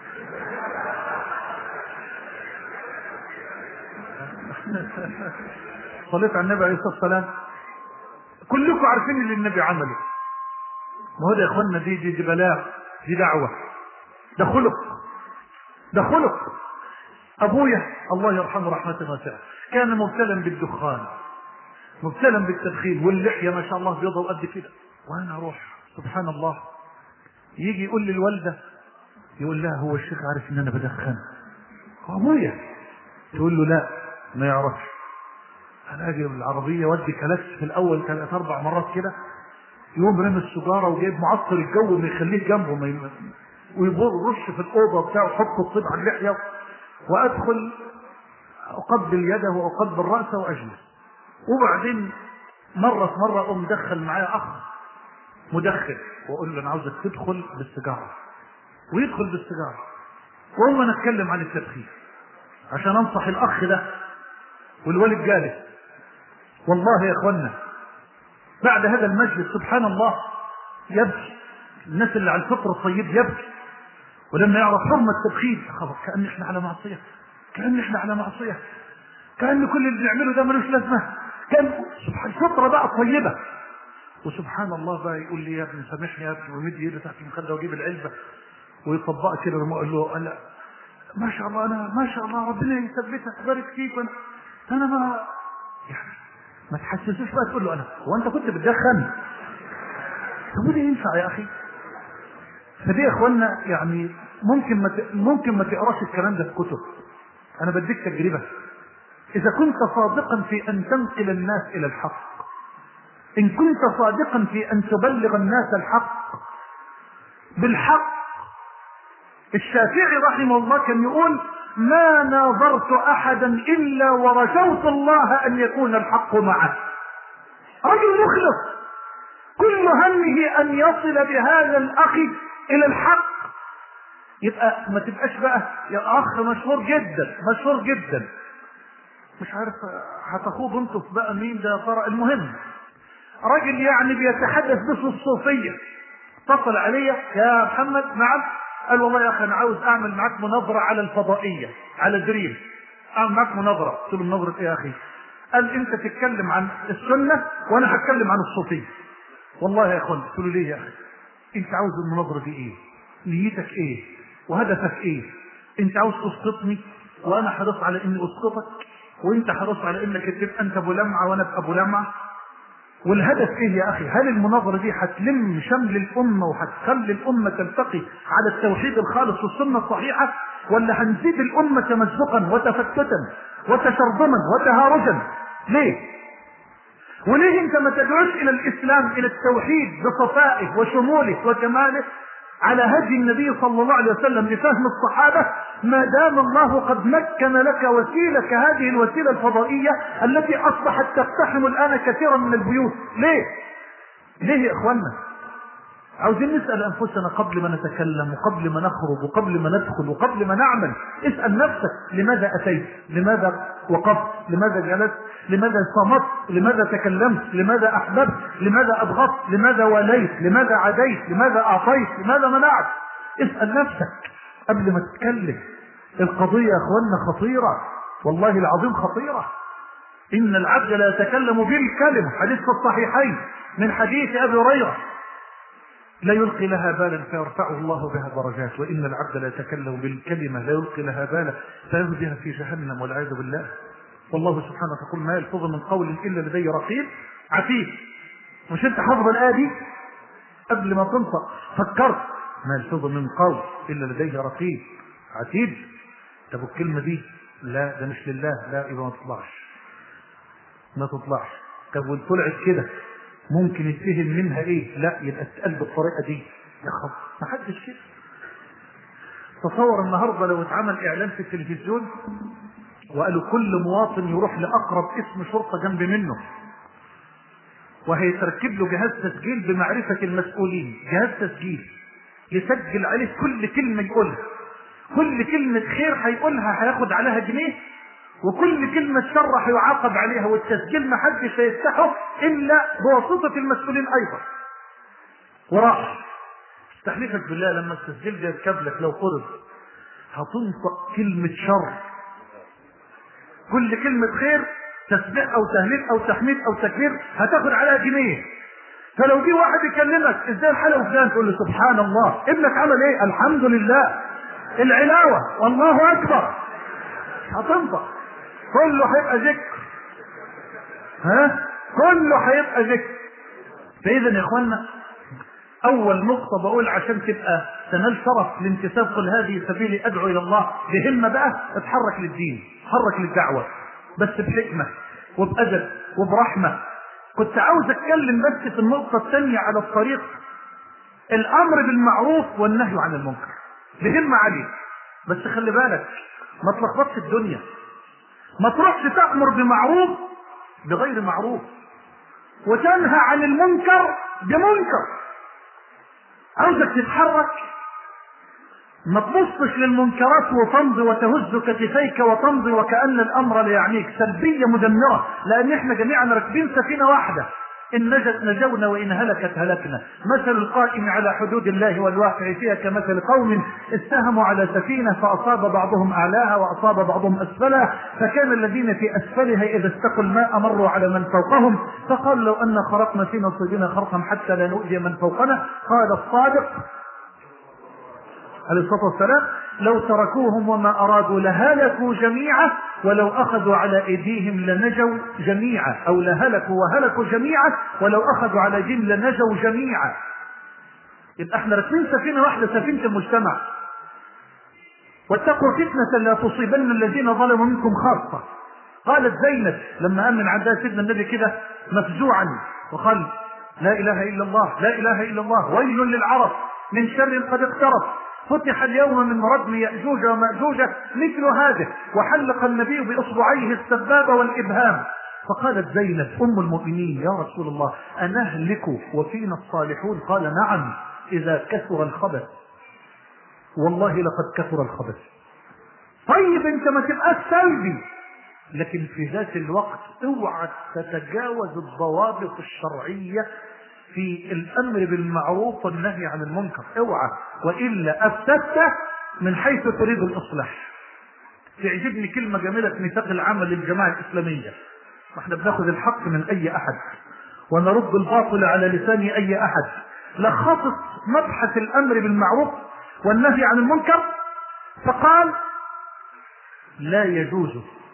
صليت على النبي عليه الصلاه والسلام كلكم عارفين اللي النبي عمله ما هو ده يا اخوانا دي دي, دي بلاغ دي دعوه ده خلق ده خلق ابويا الله يرحمه رحمه واسعه كان مبتلا بالدخان مبتلا بالتدخين واللحيه ما شاء الله بيضه قد كده وانا اروح سبحان الله يجي يقول للوالده يقول لها هو الشيخ عارف ان انا بدخن ابويا تقول له لا ما يعرفش انا اجي بالعربيه ودي كلاكس في الاول ثلاث اربع مرات كده يقوم رمي السيجاره وجايب معطر الجو ما يخليه جنبه ما يم... ويبور رش في الاوضه بتاعه يحط الطيب على اللحيه وادخل اقبل يده واقبل راسه واجلس وبعدين مره في مره اقوم مدخل معايا اخ مدخن واقول له انا عاوزك تدخل بالسيجاره ويدخل بالسيجاره واقوم انا اتكلم عن التدخين عشان انصح الاخ ده والوالد جالس والله يا اخوانا بعد هذا المجلس سبحان الله يبكي الناس اللي على الفطر الطيب يبكي ولما يعرف حرمة التدخين خلاص كأن احنا على معصية كأن احنا على معصية كأن كل اللي بنعمله ده ملوش لازمة كان سبحان الفطرة بقى طيبة وسبحان الله بقى يقول لي يا ابني سامحني يا ابني ويمد ايده تحت المخده ويجيب العلبه ويطبقها كده لما اقول له انا ما شاء الله انا ما شاء الله ربنا يثبتك يبارك فيك وانا انا ما يعني ما تحسسوش بقى تقول له انا هو انت كنت بتدخن طب وده ينفع يا اخي فدي يا اخوانا يعني ممكن ما ت... ممكن ما تقراش الكلام ده في كتب انا بديك تجربه اذا كنت صادقا في ان تنقل الناس الى الحق ان كنت صادقا في ان تبلغ الناس الحق بالحق الشافعي رحمه الله كان يقول ما ناظرت أحدا إلا ورجوت الله أن يكون الحق معه رجل مخلص كل همه أن يصل بهذا الأخ إلى الحق يبقى ما تبقاش بقى يا أخ مشهور جدا مشهور جدا مش عارف هتخوض انتوا في بقى مين ده يا ترى المهم راجل يعني بيتحدث باسم الصوفيه اتصل علي يا محمد نعم قال والله يا اخي انا عاوز اعمل معاك مناظره على الفضائيه على دريم اعمل معاك مناظره قلت له مناظره ايه يا اخي قال انت تتكلم عن السنه وانا هتكلم عن الصوفيه والله يا اخوان قلت له ليه يا اخي انت عاوز المناظره دي ايه نيتك ايه وهدفك ايه انت عاوز تسقطني وانا حريص على اني اسقطك وانت حريص على انك تبقى انت ابو لمعه وانا ابقى ابو لمعه والهدف ايه يا اخي هل المناظره دي هتلم شمل الامه وهتخلي الامه تلتقي على التوحيد الخالص والسنه الصحيحه ولا هنزيد الامه تمزقا وتفتتا وتشرذما وتهارجا ليه وليه انت ما تدعوش الى الاسلام الى التوحيد بصفائه وشموله وكماله على هدي النبي صلى الله عليه وسلم بفهم الصحابة ما دام الله قد مكن لك وسيلة كهذه الوسيلة الفضائية التي أصبحت تقتحم الآن كثيرا من البيوت ليه؟ ليه يا إخوانا؟ عاوزين نسأل أنفسنا قبل ما نتكلم وقبل ما نخرج وقبل ما ندخل وقبل ما نعمل اسأل نفسك لماذا أتيت لماذا وقفت لماذا جلست لماذا صمت لماذا تكلمت لماذا أحببت لماذا أبغضت لماذا وليت لماذا عديت لماذا أعطيت لماذا منعت اسأل نفسك قبل ما تتكلم القضية يا أخوانا خطيرة والله العظيم خطيرة إن العبد لا يتكلم بالكلمة حديث في الصحيحين من حديث أبي هريرة لا يلقي لها بالا فيرفعه الله بها درجات وإن العبد لا يتكلم بالكلمة لا يلقي لها بالا فيهدها في جهنم والعياذ بالله والله سبحانه تقول ما يلفظ من قول إلا لدي رقيب عتيد مش أنت حافظ الآية دي قبل ما تنطق فكرت ما يلفظ من قول إلا لديه رقيب عتيد طب الكلمة دي لا ده مش لله لا يبقى ما تطلعش ما تطلعش طب وطلعت كده ممكن يتفهم منها ايه لا يبقى تتقال بالطريقه دي يا خبر ما حدش كده تصور النهارده لو اتعمل اعلان في التلفزيون وقالوا كل مواطن يروح لاقرب اسم شرطه جنب منه وهيتركب له جهاز تسجيل بمعرفه المسؤولين جهاز تسجيل يسجل عليه كل كلمه يقولها كل كلمه خير هيقولها هياخد عليها جنيه وكل كلمة شر هيعاقب عليها والتسجيل ما حدش هيفتحه إلا بواسطة المسؤولين أيضا وراح استحلفك بالله لما التسجيل ده يركب لك لو فرض هتنطق كلمة شر كل كلمة خير تسبيح أو تهليل أو تحميد أو تكبير هتاخد عليها جنيه فلو جه واحد يكلمك ازاي الحالة وفلان تقول له سبحان الله ابنك عمل ايه الحمد لله العلاوة والله أكبر هتنطق كله هيبقى ذكر ها كله هيبقى ذكر فاذا يا اخوانا اول نقطه بقول عشان تبقى تنال شرف لانتساب قل هذه سبيلي ادعو الى الله بهمه بقى اتحرك للدين اتحرك للدعوه بس بحكمه وبادب وبرحمه كنت عاوز اتكلم بس في النقطه الثانيه على الطريق الامر بالمعروف والنهي عن المنكر بهمه عاليه بس خلي بالك ما تلخبطش الدنيا ما تروحش تأمر بمعروف بغير معروف وتنهى عن المنكر بمنكر عاوزك تتحرك ما تبصش للمنكرات وتمضي وتهز كتفيك وتمضي وكأن الأمر لا يعنيك سلبية مدمرة لأن احنا جميعا راكبين سفينة واحدة إن نجت نجونا وإن هلكت هلكنا مثل القائم على حدود الله والواقع فيها كمثل قوم اتهموا على سفينة فأصاب بعضهم أعلاها وأصاب بعضهم أسفلها فكان الذين في أسفلها إذا استقوا الماء مروا على من فوقهم فقال لو أن خرقنا في نصيبنا خرقا حتى لا نؤذي من فوقنا قال الصادق عليه الصلاة والسلام لو تركوهم وما أرادوا لهلكوا جميعا ولو أخذوا على أيديهم لنجوا جميعا أو لهلكوا وهلكوا جميعا ولو أخذوا على أيديهم لنجوا جميعا يبقى احنا راكبين سفينة واحدة سفينة المجتمع واتقوا فتنة لا تصيبن الذين ظلموا منكم خاصة قالت زينب لما أمن عندها سيدنا النبي كده مفزوعا وقال لا إله إلا الله لا إله إلا الله ويل للعرب من شر قد اقترب فتح اليوم من ردم يأجوج ومأجوج مثل هذا وحلق النبي بإصبعيه السبابة والإبهام فقالت زينب أم المؤمنين يا رسول الله أنهلك وفينا الصالحون قال نعم إذا كثر الخبث والله لقد كثر الخبث طيب انت ما تبقاش سلبي لكن في ذات الوقت اوعى تتجاوز الضوابط الشرعية في الامر بالمعروف والنهي عن المنكر اوعى والا افسدت من حيث تريد الاصلاح تعجبني كلمة جميلة في ميثاق العمل للجماعة الإسلامية ما احنا بناخذ الحق من أي أحد ونرد الباطل على لسان أي أحد لخصت مبحث الأمر بالمعروف والنهي عن المنكر فقال لا يجوز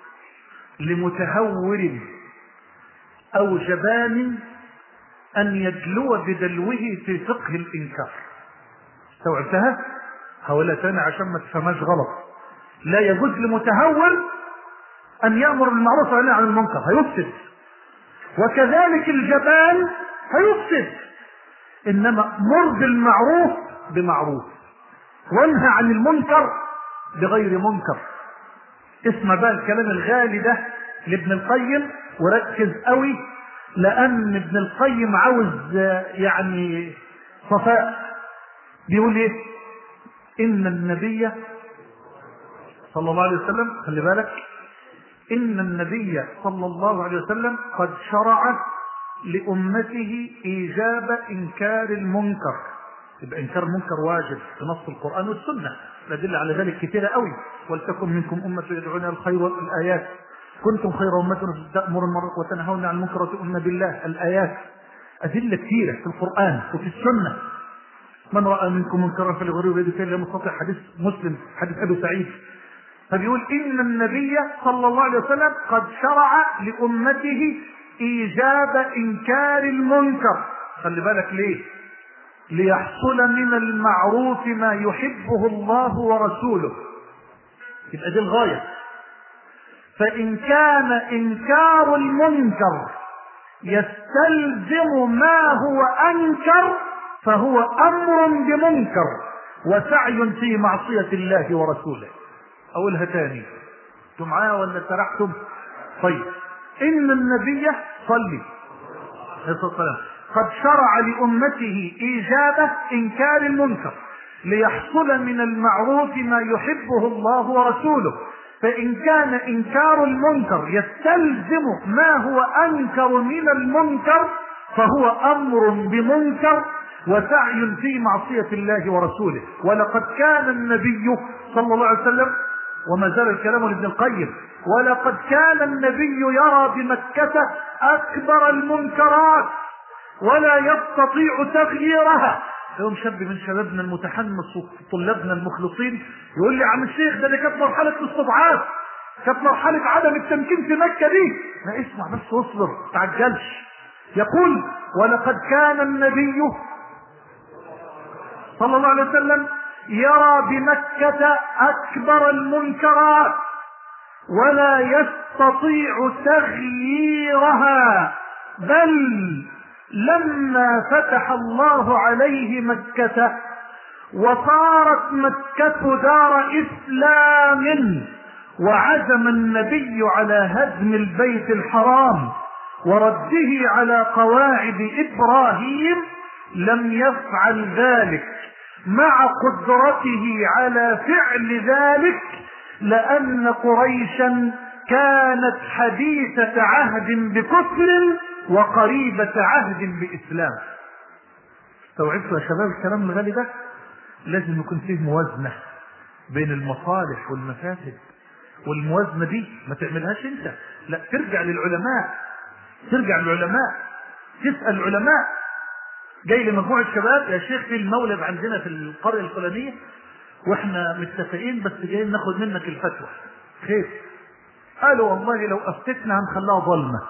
لمتهور أو جبان أن يدلو بدلوه في فقه الإنكار استوعبتها؟ هقولها تاني عشان ما تفهمهاش غلط لا يجوز لمتهور أن يأمر بالمعروف وينهى عن المنكر هيفسد وكذلك الجبان هيفسد إنما مر بالمعروف بمعروف وانهى عن المنكر بغير منكر اسمع بقى الكلام الغالي ده لابن القيم وركز قوي لان ابن القيم عاوز يعني صفاء بيقول ايه ان النبي صلى الله عليه وسلم خلي بالك ان النبي صلى الله عليه وسلم قد شرع لامته ايجاب انكار المنكر يبقى انكار المنكر واجب في نص القران والسنه الادله على ذلك كثيره قوي ولتكن منكم امه يدعون الى الخير والايات كنتم خير امه تامرون بالمعروف وتنهون عن المنكر وتؤمنون بالله الايات ادله كثيره في القران وفي السنه من راى منكم منكرا فليغيره بيده كان لا مستطيع حديث مسلم حديث ابي سعيد فبيقول ان النبي صلى الله عليه وسلم قد شرع لامته ايجاب انكار المنكر خلي بالك ليه ليحصل من المعروف ما يحبه الله ورسوله يبقى دي الغايه فان كان انكار المنكر يستلزم ما هو انكر فهو امر بمنكر وسعي في معصيه الله ورسوله اقولها تاني انتم معايا ولا سرحتم طيب ان النبي صلي عليه الصلاه والسلام قد شرع لأمته إيجاب إنكار المنكر ليحصل من المعروف ما يحبه الله ورسوله فإن كان إنكار المنكر يستلزم ما هو أنكر من المنكر فهو أمر بمنكر وسعي في معصية الله ورسوله ولقد كان النبي صلى الله عليه وسلم وما زال الكلام لابن القيم ولقد كان النبي يرى بمكة أكبر المنكرات ولا يستطيع تغييرها يوم شاب من شبابنا المتحمس وطلابنا المخلصين يقول لي عم الشيخ ده, ده كانت مرحله الاستضعاف كانت مرحله عدم التمكين في مكه دي لا اسمع بس واصبر تعجلش يقول ولقد كان النبي صلى الله عليه وسلم يرى بمكة أكبر المنكرات ولا يستطيع تغييرها بل لما فتح الله عليه مكة وصارت مكة دار إسلام وعزم النبي على هدم البيت الحرام ورده على قواعد إبراهيم لم يفعل ذلك مع قدرته على فعل ذلك لأن قريشا كانت حديثة عهد بكفر وقريبة عهد بإسلام استوعبتوا يا شباب الكلام الغالي ده لازم يكون فيه موازنة بين المصالح والمفاسد والموازنة دي ما تعملهاش انت لا ترجع للعلماء ترجع للعلماء تسأل العلماء جاي لمجموعة شباب يا شيخ في المولد عندنا في القرية الفلانية واحنا متفقين بس جايين ناخد منك الفتوى خير قالوا والله لو افتتنا هنخليها ظلمه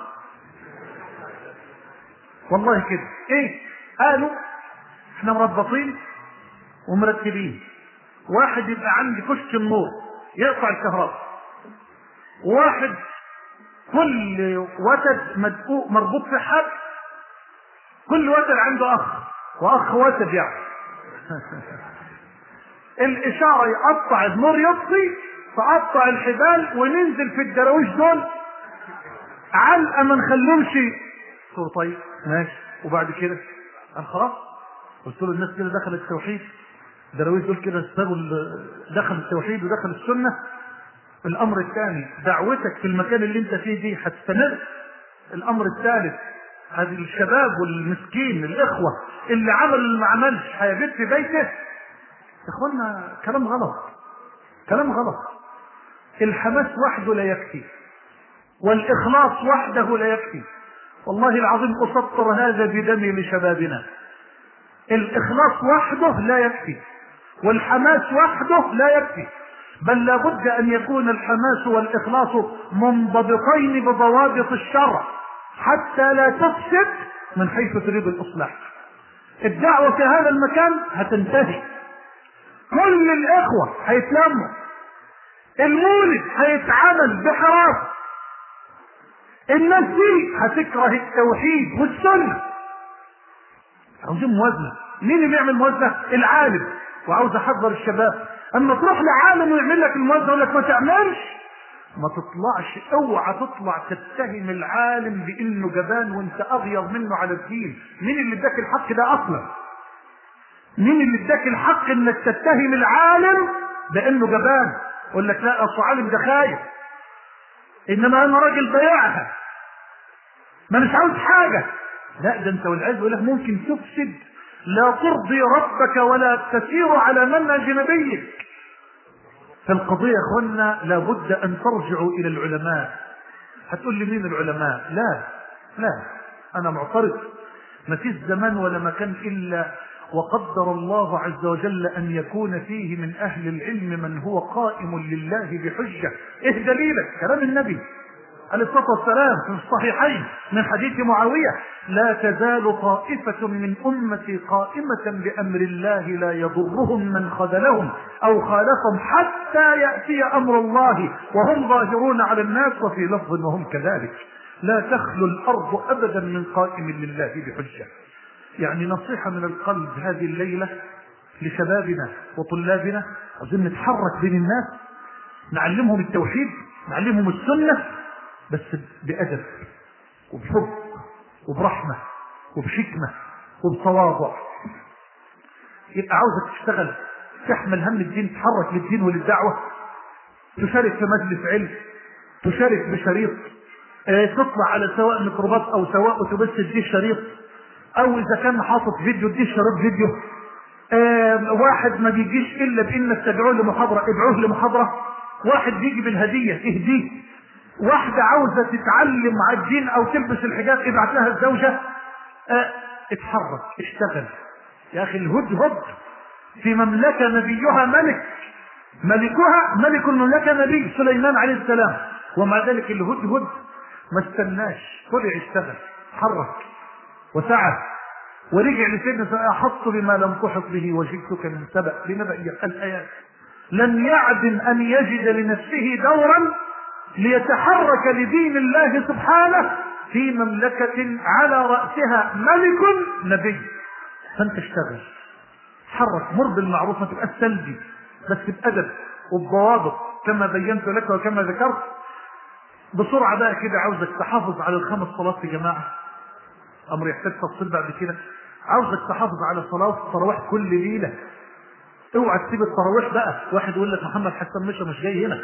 والله كده ايه قالوا احنا مربطين ومرتبين واحد يبقى عندي كشك النور يقطع الكهرباء واحد كل وتد مدقوق مربوط في حبل كل وتد عنده اخ واخ وتد يعني الاشاره يقطع النور يطفي تقطع الحبال وننزل في الدراويش دول علقه ما نخليهمش قلت له طيب ماشي وبعد كده قال خلاص قلت له الناس كده دخلت التوحيد الدراويش دول كده استروا دخل التوحيد ودخل السنه الامر الثاني دعوتك في المكان اللي انت فيه دي هتستمر الامر الثالث هذه الشباب والمسكين الاخوه اللي عمل اللي ما عملش هيبيت في بيته يا اخوانا كلام غلط كلام غلط الحماس وحده لا يكفي والاخلاص وحده لا يكفي والله العظيم اسطر هذا بدمي لشبابنا الاخلاص وحده لا يكفي والحماس وحده لا يكفي بل لابد ان يكون الحماس والاخلاص منضبطين بضوابط الشرع حتى لا تفسد من حيث تريد الاصلاح الدعوه في هذا المكان هتنتهي كل الاخوه هيتلموا المولد هيتعمل بحرام الناس دي هتكره التوحيد والسنه عاوزين موازنه مين اللي بيعمل موازنه العالم وعاوز احذر الشباب اما تروح لعالم ويعمل لك الموازنه يقول لك ما تعملش ما تطلعش اوعى تطلع تتهم العالم بانه جبان وانت اغيظ منه على الدين مين اللي اداك الحق ده اصلا مين اللي اداك الحق انك تتهم العالم بانه جبان يقول لك لا اصل عالم ده خايف انما انا راجل بياعها ما مش عاوز حاجه لا ده انت والعياذ بالله ممكن تفسد لا ترضي ربك ولا تسير على منهج نبيك فالقضية يا اخوانا لابد ان ترجعوا الى العلماء هتقول لي مين العلماء لا لا انا معترض ما فيش زمان ولا مكان الا وقدر الله عز وجل ان يكون فيه من اهل العلم من هو قائم لله بحجة ايه دليلك كلام النبي عليه الصلاة والسلام في الصحيحين من حديث معاوية لا تزال طائفة من أمتي قائمة بأمر الله لا يضرهم من خذلهم أو خالفهم حتى يأتي أمر الله وهم ظاهرون على الناس وفي لفظ وهم كذلك لا تخلو الأرض أبدا من قائم لله بحجة يعني نصيحة من القلب هذه الليلة لشبابنا وطلابنا عاوزين نتحرك بين الناس نعلمهم التوحيد نعلمهم السنة بس بأدب وبحب وبرحمة وبحكمة وبتواضع يبقى عاوزك تشتغل تحمل هم الدين تحرك للدين وللدعوة تشارك في مجلس علم تشارك بشريط اه تطلع على سواء ميكروباص او سواء اتوبيس تديه شريط او اذا كان حاطط فيديو تديه شريط فيديو اه واحد ما بيجيش الا بانك تدعوه لمحاضره ادعوه لمحاضره واحد بيجي بالهديه اهديه واحدة عاوزة تتعلم على الدين او تلبس الحجاب ابعت لها الزوجة اه اتحرك اشتغل يا اخي الهدهد في مملكة نبيها ملك ملكها ملك المملكة نبي سليمان عليه السلام ومع ذلك الهدهد ما استناش طلع اشتغل حرك وسعى ورجع لسيدنا احط بما لم تحط به وجئتك من سبأ بنبأ الايات لم يعدم ان يجد لنفسه دورا ليتحرك لدين الله سبحانه في مملكة على رأسها ملك نبي فانت اشتغل حرك مر بالمعروف ما تبقى سلبي بس بأدب وبضوابط كما بينت لك وكما ذكرت بسرعة بقى كده عاوزك تحافظ على الخمس صلوات في جماعة أمر يحتاج تفصيل بعد كده عاوزك تحافظ على صلاة التراويح كل ليلة اوعى تسيب التراويح بقى واحد يقول لك محمد حسن مشى مش جاي هنا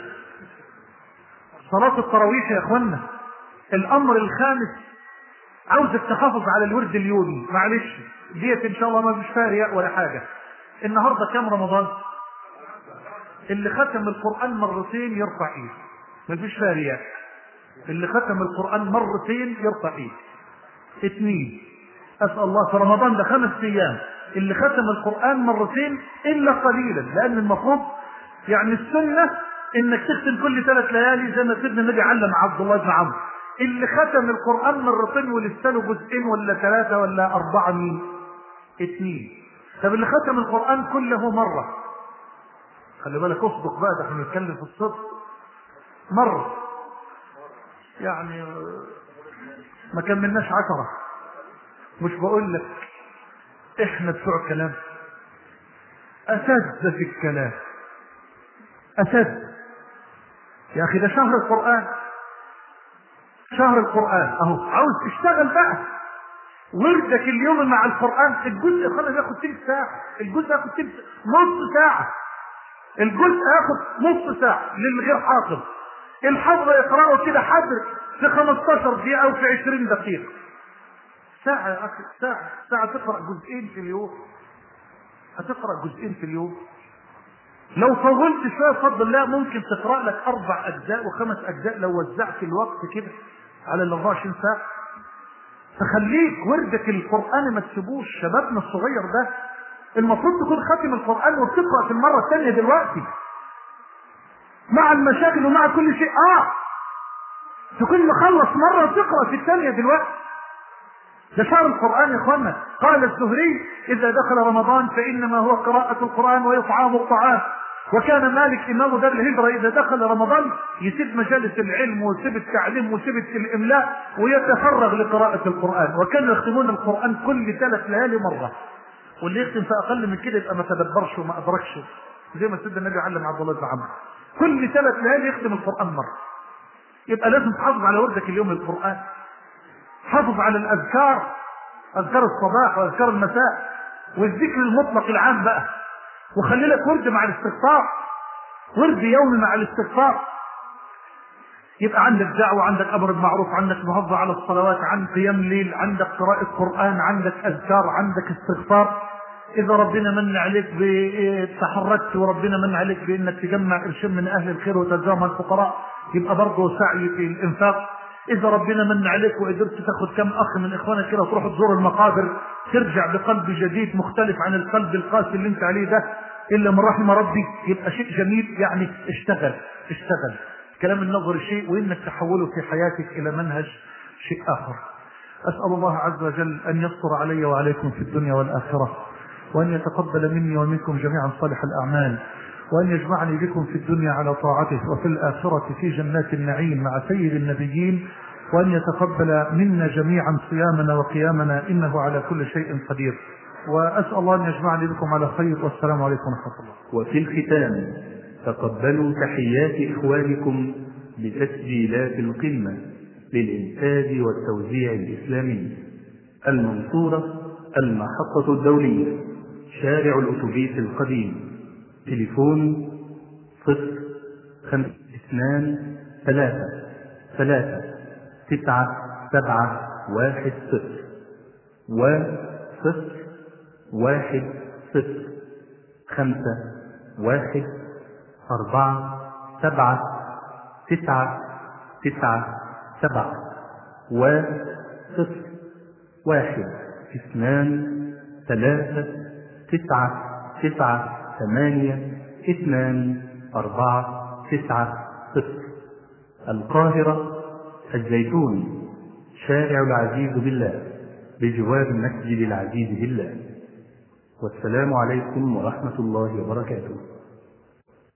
صلاة التراويح يا اخوانا الامر الخامس عاوزك تحافظ على الورد اليومي معلش ديت ان شاء الله ما فيش فيها رياء ولا حاجة النهاردة كام رمضان اللي ختم القرآن مرتين يرفع ايد ما فيش فيها رياء اللي ختم القرآن مرتين يرفع ايد اثنين اسأل الله في رمضان ده خمس ايام اللي ختم القرآن مرتين الا قليلا لان المفروض يعني السنة انك تختم كل ثلاث ليالي زي ما سيدنا النبي علم عبد الله بن عمرو اللي ختم القران مرتين ولسه له جزئين ولا ثلاثه ولا اربعه مين؟ اثنين طب اللي ختم القران كله مره خلي بالك اصدق بقى ده احنا بنتكلم في الصدق مره يعني ما كملناش عشرة مش بقول لك احنا بتوع كلام أسد في الكلام أسد يا أخي ده شهر القرآن شهر القرآن أهو عاوز تشتغل بقى وردك اليوم مع القرآن الجزء خلاص ياخد تلت ساعة الجزء ياخد تلت نص ساعة الجزء ياخد نص ساعة للغير حافظ الحافظ يقرأه كده حدر في 15 دقيقة أو في 20 دقيقة ساعة يا أخي ساعة ساعة تقرأ جزئين في اليوم هتقرأ جزئين في اليوم لو طولت شوية بفضل الله ممكن تقرأ لك أربع أجزاء وخمس أجزاء لو وزعت الوقت كده على ال 24 ساعة فخليك وردك القرآن ما تسيبوش شبابنا الصغير ده المفروض تكون خاتم القرآن وبتقرأ في المرة الثانية دلوقتي مع المشاكل ومع كل شيء اه تكون مخلص مرة وتقرأ في الثانية دلوقتي ده شهر القرآن يا اخوانا قال الزهري إذا دخل رمضان فإنما هو قراءة القرآن وإطعام الطعام وكان مالك إمام دار الهجرة إذا دخل رمضان يسيب مجالس العلم ويسيب التعليم ويسيب الإملاء ويتفرغ لقراءة القرآن وكانوا يختمون القرآن كل ثلاث ليالي مرة واللي يختم في أقل من كده يبقى ما تدبرش وما أدركش زي ما سيدنا النبي علم عبد الله بن عمرو كل ثلاث ليالي يختم القرآن مرة يبقى لازم تحافظ على وردك اليوم القرآن حافظ على الأذكار أذكار الصباح وأذكار المساء والذكر المطلق العام بقى وخلي لك ورد مع الاستغفار ورد يومي مع الاستغفار يبقى عندك دعوة عندك أمر بالمعروف عندك محافظة على الصلوات عندك قيام ليل عندك قراءة قرآن عندك أذكار عندك استغفار إذا ربنا من عليك تحركت وربنا من عليك بأنك تجمع قرشين من أهل الخير وترجمها الفقراء يبقى برضه سعي في الإنفاق إذا ربنا من عليك وقدرت تاخد كم أخ من إخوانك كده تروح تزور المقابر ترجع بقلب جديد مختلف عن القلب القاسي اللي أنت عليه ده إلا من رحم ربي يبقى شيء جميل يعني اشتغل اشتغل كلام النظر شيء وإنك تحوله في حياتك إلى منهج شيء آخر أسأل الله عز وجل أن يستر علي وعليكم في الدنيا والآخرة وأن يتقبل مني ومنكم جميعا صالح الأعمال وأن يجمعني بكم في الدنيا على طاعته وفي الآخرة في جنات النعيم مع سيد النبيين وأن يتقبل منا جميعا صيامنا وقيامنا إنه على كل شيء قدير وأسأل الله أن يجمعني بكم على خير والسلام عليكم ورحمة الله وفي الختام تقبلوا تحيات إخوانكم بتسجيلات القمة للإنتاج والتوزيع الإسلامي المنصورة المحطة الدولية شارع الأتوبيس القديم تليفون صفر خمس اثنان ثلاثة ثلاثة تسعة سبعة واحد صفر وصفر واحد صفر خمسة واحد أربعة سبعة تسعة تسعة سبعة وصفر واحد اثنان ثلاثة تسعة تسعة ثمانية اثنان أربعة تسعة صفر القاهرة الزيتون شارع العزيز بالله بجوار مسجد العزيز بالله والسلام عليكم ورحمة الله وبركاته